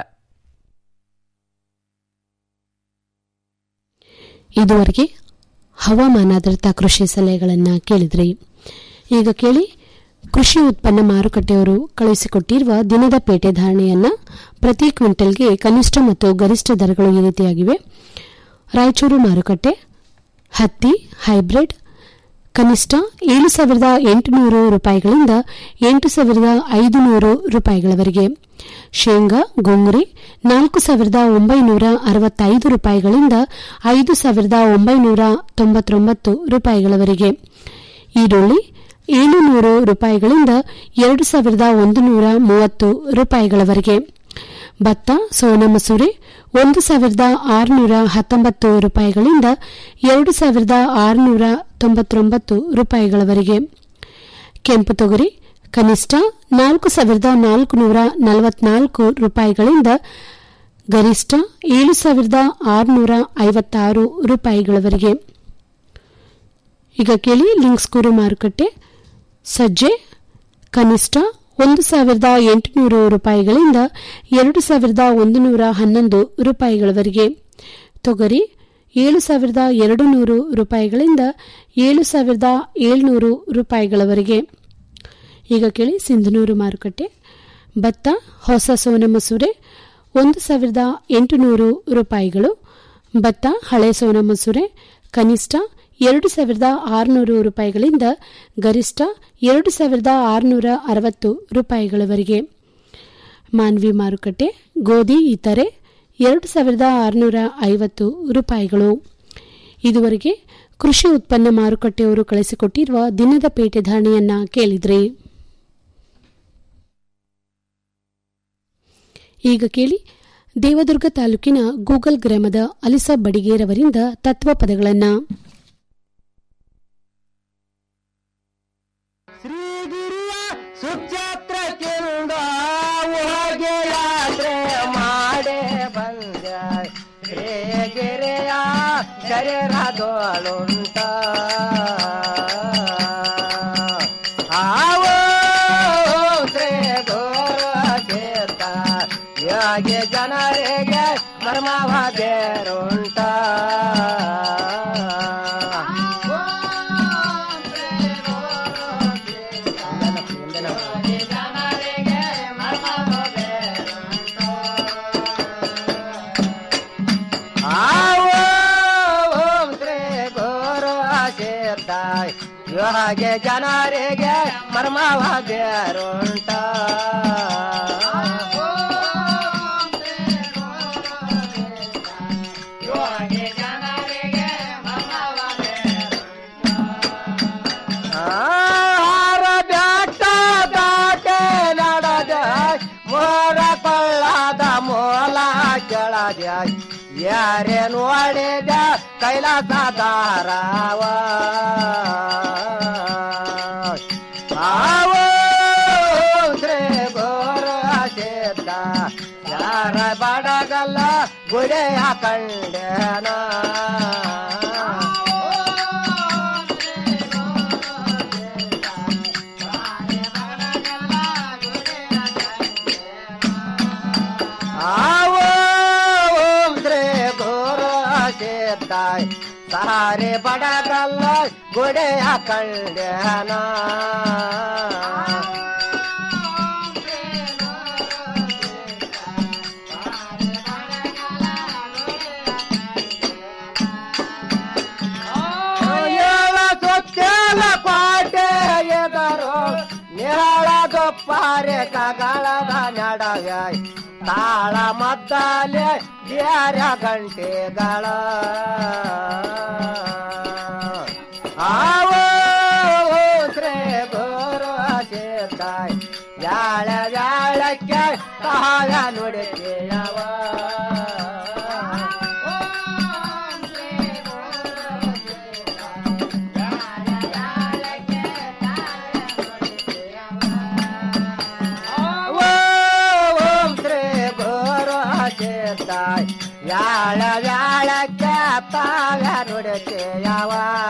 S5: ಇದುವರೆಗೆ ಹವಾಮಾನಾಧಾರಿತ ಕೃಷಿ ಸಲಹೆಗಳನ್ನು ಕೇಳಿದ್ರಿ ಈಗ ಕೇಳಿ ಕೃಷಿ ಉತ್ಪನ್ನ ಮಾರುಕಟ್ಟೆಯವರು ಕಳುಹಿಸಿಕೊಟ್ಟಿರುವ ದಿನದ ಪೇಟೆ ಧಾರಣೆಯನ್ನ ಪ್ರತಿ ಕ್ವಿಂಟಲ್ಗೆ ಕನಿಷ್ಠ ಮತ್ತು ಗರಿಷ್ಠ ದರಗಳು ಈ ರೀತಿಯಾಗಿವೆ ರಾಯಚೂರು ಮಾರುಕಟ್ಟೆ ಹತ್ತಿ ಹೈಬ್ರಿಡ್ ಕನಿಷ್ಠ ಏಳು ಸಾವಿರದ ಎಂಟುನೂರು ರೂಪಾಯಿಗಳಿಂದ ಎಂಟು ಸಾವಿರದ ಐದುನೂರು ರೂಪಾಯಿಗಳವರೆಗೆ ಶೇಂಗಾ ಗೊಂಗುರಿ ನಾಲ್ಕು ಸಾವಿರದ ಒಂಬೈನೂರ ಅರವತ್ತೈದು ರೂಪಾಯಿಗಳಿಂದ ಐದು ಸಾವಿರದ ಒಂಬೈನೂರ ತೊಂಬತ್ತೊಂಬತ್ತು ರೂಪಾಯಿಗಳವರೆಗೆ ಈರುಳ್ಳಿ ಏಳು ನೂರು ರೂಪಾಯಿಗಳಿಂದ ಎರಡು ಸಾವಿರದ ಒಂದು ನೂರ ಮೂವತ್ತು ರೂಪಾಯಿಗಳವರೆಗೆ ಭತ್ತ ಸೋನಾ ಮಸೂರಿ ಒಂದು ಸಾವಿರದ ಆರುನೂರ ಹತ್ತೊಂಬತ್ತು ರೂಪಾಯಿಗಳಿಂದ ಎರಡು ಸಾವಿರದ ಆರುನೂರ ತೊಂಬತ್ತೊಂಬತ್ತು ರೂಪಾಯಿಗಳವರೆಗೆ ಕೆಂಪು ತೊಗರಿ ಕನಿಷ್ಠ ನಾಲ್ಕು ಸಾವಿರದ ನಾಲ್ಕುನೂರ ನಲವತ್ನಾಲ್ಕು ರೂಪಾಯಿಗಳಿಂದ ಗರಿಷ್ಠ ಏಳು ಸಾವಿರದ ಆರುನೂರ ಐವತ್ತಾರು ರೂಪಾಯಿಗಳವರೆಗೆ ಈಗ ಕೇಳಿ ಲಿಂಕ್ಸ್ಕೂರು ಮಾರುಕಟ್ಟೆ ಸಜ್ಜೆ ಕನಿಷ್ಠ ಒಂದು ಸಾವಿರದ ಎಂಟುನೂರು ರೂಪಾಯಿಗಳಿಂದ ಎರಡು ಸಾವಿರದ ಒಂದು ನೂರ ಹನ್ನೊಂದು ರೂಪಾಯಿಗಳವರೆಗೆ ತೊಗರಿ ಏಳು ಸಾವಿರದ ಎರಡು ನೂರು ರೂಪಾಯಿಗಳಿಂದ ಏಳು ಸಾವಿರದ ಏಳ್ನೂರು ರೂಪಾಯಿಗಳವರೆಗೆ ಈಗ ಕೇಳಿ ಸಿಂಧನೂರು ಮಾರುಕಟ್ಟೆ ಭತ್ತ ಹೊಸ ಸೋನೆ ಮಸೂರೆ ಒಂದು ಸಾವಿರದ ಎಂಟುನೂರು ರೂಪಾಯಿಗಳು ಭತ್ತ ಹಳೆ ಸೋನ ಮಸೂರೆ ಕನಿಷ್ಠ ಎರಡು ಸಾವಿರದ ಆರುನೂರು ರೂಪಾಯಿಗಳಿಂದ ಗರಿಷ್ಠ ಎರಡು ಸಾವಿರದ ಆರುನೂರ ಅರವತ್ತು ರೂಪಾಯಿಗಳವರೆಗೆ ಮಾನ್ವಿ ಮಾರುಕಟ್ಟೆ ಗೋಧಿ ಇತರೆ ಎರಡು ಸಾವಿರದ ಆರುನೂರ ಐವತ್ತು ರೂಪಾಯಿಗಳು ಇದುವರೆಗೆ ಕೃಷಿ ಉತ್ಪನ್ನ ಮಾರುಕಟ್ಟೆಯವರು ಕಳಿಸಿಕೊಟ್ಟಿರುವ ದಿನದ ಪೇಟೆ ಧಾರಣೆಯನ್ನ ಕೇಳಿದ್ರಿ ಈಗ ಕೇಳಿ ದೇವದುರ್ಗ ತಾಲೂಕಿನ ಗೂಗಲ್ ಗ್ರಾಮದ ಅಲಿಸಾ ಬಡಿಗೇರವರಿಂದ ತತ್ವ ಪದಗಳನ್ನು
S19: ಸುಕ್ಷೇತ್ರಕ್ಕಿಂದ ಒಳಗೆ ಯಾತ್ರೆ ಮಾಡೇ ಬಂದ ಶ್ರೀಗಿರಿಯ ಶರೀರದೋಳುಂಟ ಆವೋ ಶ್ರೀ ಗುರು ತೀರ್ಥ ಯೋಗಿ ಜನರಿಗೆ ಮರ್ಮವಾದೇರುಂಟ ಓಂ ಶ್ರೀ ಗುರು ಸಿದ್ಧಾಯ್ ಯೋಗೆ ಜನರಿಗೆ ಮರ್ಮವಾದೇರುಂಟ ಆರ ಬ್ಯಾಟ ದಾಟೆ ನಡದ ಮೋರ ಕೊಳ್ಳದ ಮೂಲ ಕೆಳದ ಯಾರೇ ನೋಡಿದ ಕೈಲಾಸದಾರವ ಆವೋ ಶ್ರೀ ಗುರು ಸಿದ್ಧ ಯಾರ ಬಡಗಲ್ಲ ಗುಡಿಯ ಕಂಡನ ಆವೋ ಓಂ ಶ್ರೀ ಗುರು ಸಿದ್ಧಾಯ್ ಸಾರೆ ಬಡಗಲ್ಲ ಗುಡೆಯ ಕಂಡನ ತಾರೆ ಕಗಳದ ನಡವೆ ತಾಳ ಮದ್ದಾಲೆ ಬ್ಯಾರ ಗಂಟೆಗಳ ಆವೋ ಶ್ರೀ ಗುರು ಸೇತಾಯ್ ಯಾಳ ಯಾಳಕ್ಕೆ ತಾಳ ನುಡಿಕೆಯವ ಓಂ ಶ್ರೀ ಗುರು ಸೇತಾಯ್ ಯಾಳ ಯಾಳಕ್ಕೆ ತಾಳ ನುಡಿಕೆಯವ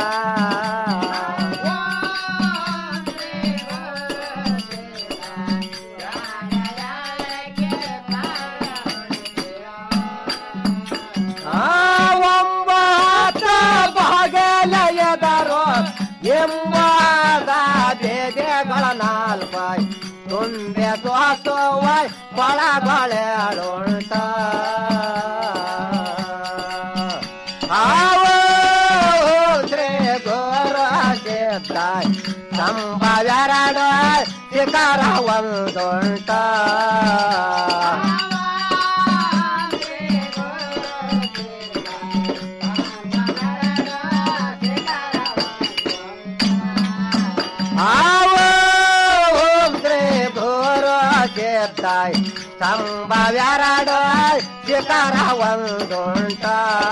S19: ಒಂಬತ್ತ ಬಾಗಲ ಎದರು ಎಂಬಾದ ಬೇದೆಗಳ ನಾಲ್ಕಾಯ್ ತುಂಬೆ ದ್ವಾಸವಾಯ್ ಬಳಗಳೆಳುಂಟ ಆವೋ ಶ್ರೀ ಗುರು ಸಿದ್ಧಾಯ್ ಸಂಭವೆರಡು ಶಿಖರ ಒಂದುಂಟ ಆವೋ ಓಂ ಶ್ರೀ ಗುರು ಸಿದ್ಧಾಯ್ ಸಂಭವೆರಡು ಶಿಖರ ಒಂದುಂಟ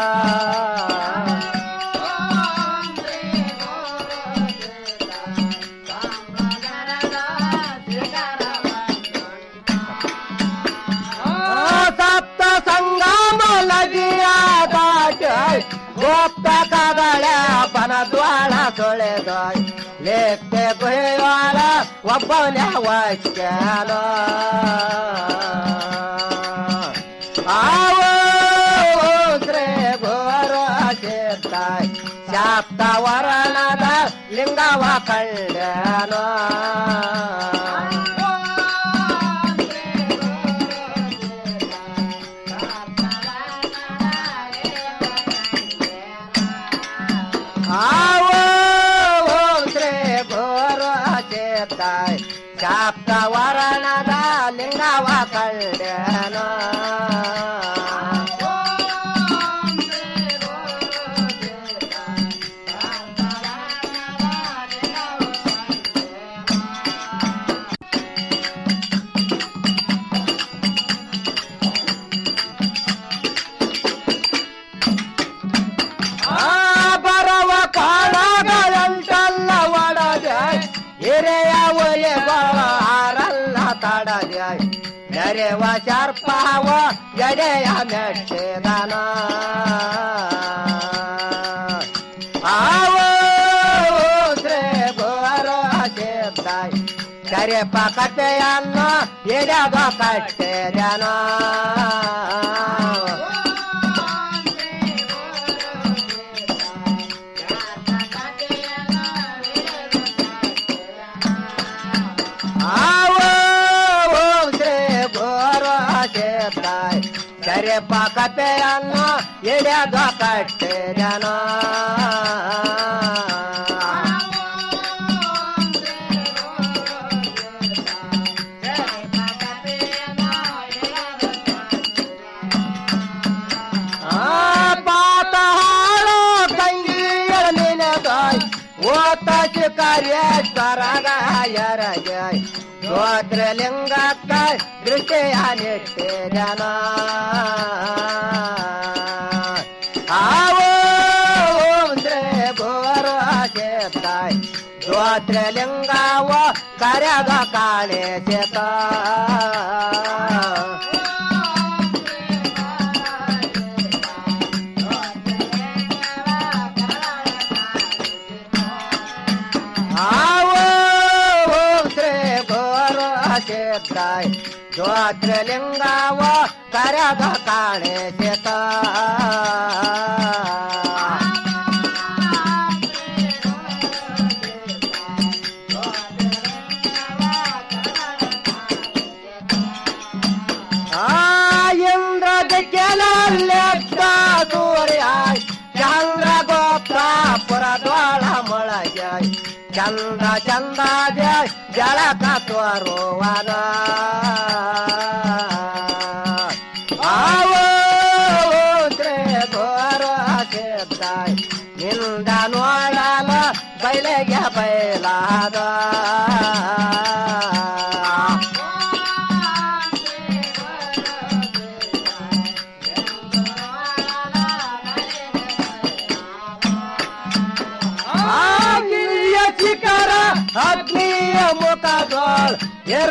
S19: ಸಪ್ತ ಸಂಗಮ ಲಗಿಯಾದಾಟ ಗೋಪ್ತ ಕದಳ ಬನದ್ವಾಳ ಸೊಳೆದಾಯ್ ಲೇಖೆ ಗುಹೆಯಾಳ ಒಬ್ಬನೇ ವಾಕ್ಯಾನ ಆವೋ ಶ್ರೀ ಗುರು ಸಿದ್ಧಾಯ್ ಶಾಪ್ತ ವರ್ಣದ ಲಿಂಗವ ಕಲ್ಯಾಣ ಆವೋ ಓಂ ಶ್ರೀ ಗುರು ಚೇತಾಯ್ ಶಾಪ್ತ ವರ್ಣದ ಲಿಂಗವ ಕಲ್ಯಾಣ ಆ ಬರವ ಕಾಳಗಳಂಟಲ್ಲ ಒಡದೆ ಹಿರಿಯ ಒಲೆಗಳ ಆರಲ್ಲ ತಡದೆ ನೆರೆವ ಸರ್ಪವ ಎಡೆಯ ಮೆಟ್ಟಿದನ ಆವೋ ಶ್ರೀ ಗುರು ಸಿದ್ಧಾಯ್ ಕರೆಪ ಕಥೆಯನ್ನು ಎಡೆದ ಕಟ್ಟಿದನ ಆವೋ ಓಂ ಶ್ರೀ ಗುರು ಸಿದ್ಧಾಯ್ ಕರೆಪ ಕಥೆಯನ್ನು ಎಡೆದ ಕಟ್ಟಿದನ ಆ ಪಾತಾಳ ತಂಗಿಯರ ನೆನೆದಾಯ್ ಓತ ಶಿಕಾರ್ಯರಗಾಯರಗಾಯ್ ಗೋತ್ರಲಿಂಗಕ್ಕ ದೃಷ್ಟಿಯ ನಿಟ್ಟಿದನ ಆವೋ ಓಂ ಶ್ರೀ ಗುರು ಸಿದ್ಧಾಯ್ ಗೋತ್ರಲಿಂಗವ ಕರೆದ ಕಾಣಿಸಿತ ಆವೋ ಓಂ ಶ್ರೀ ಗುರು ಸಿದ್ಧಾಯ್ ಜ್ಯೋತಿರ್ಲಿಂಗವ ಕರೆದ ಕಾಣಿಸಿತ ಆ ಇಂದ್ರದ ಕೆಲಲೆದ್ದ ಸೂರ್ಯ ಚಂದ್ರ ಗೋಪಾಪುರ ದ್ವಾಳ ಮೊಳಗಾಯ್ ಚಂದ ಚಂದ ಜಳಕ ತೋರುವನ ಆವೋದ್ರೆ ತೋರೋ ಸಿದ್ದಾಯ್ ನಿಂದ ನೋಡಲ ಬೈಲೆಗೆ ಬೈಲಾದ ಆಗಿಯ ಚಿಕರ ಅಗ್ನಿಯ ಮುಖದೋಳ್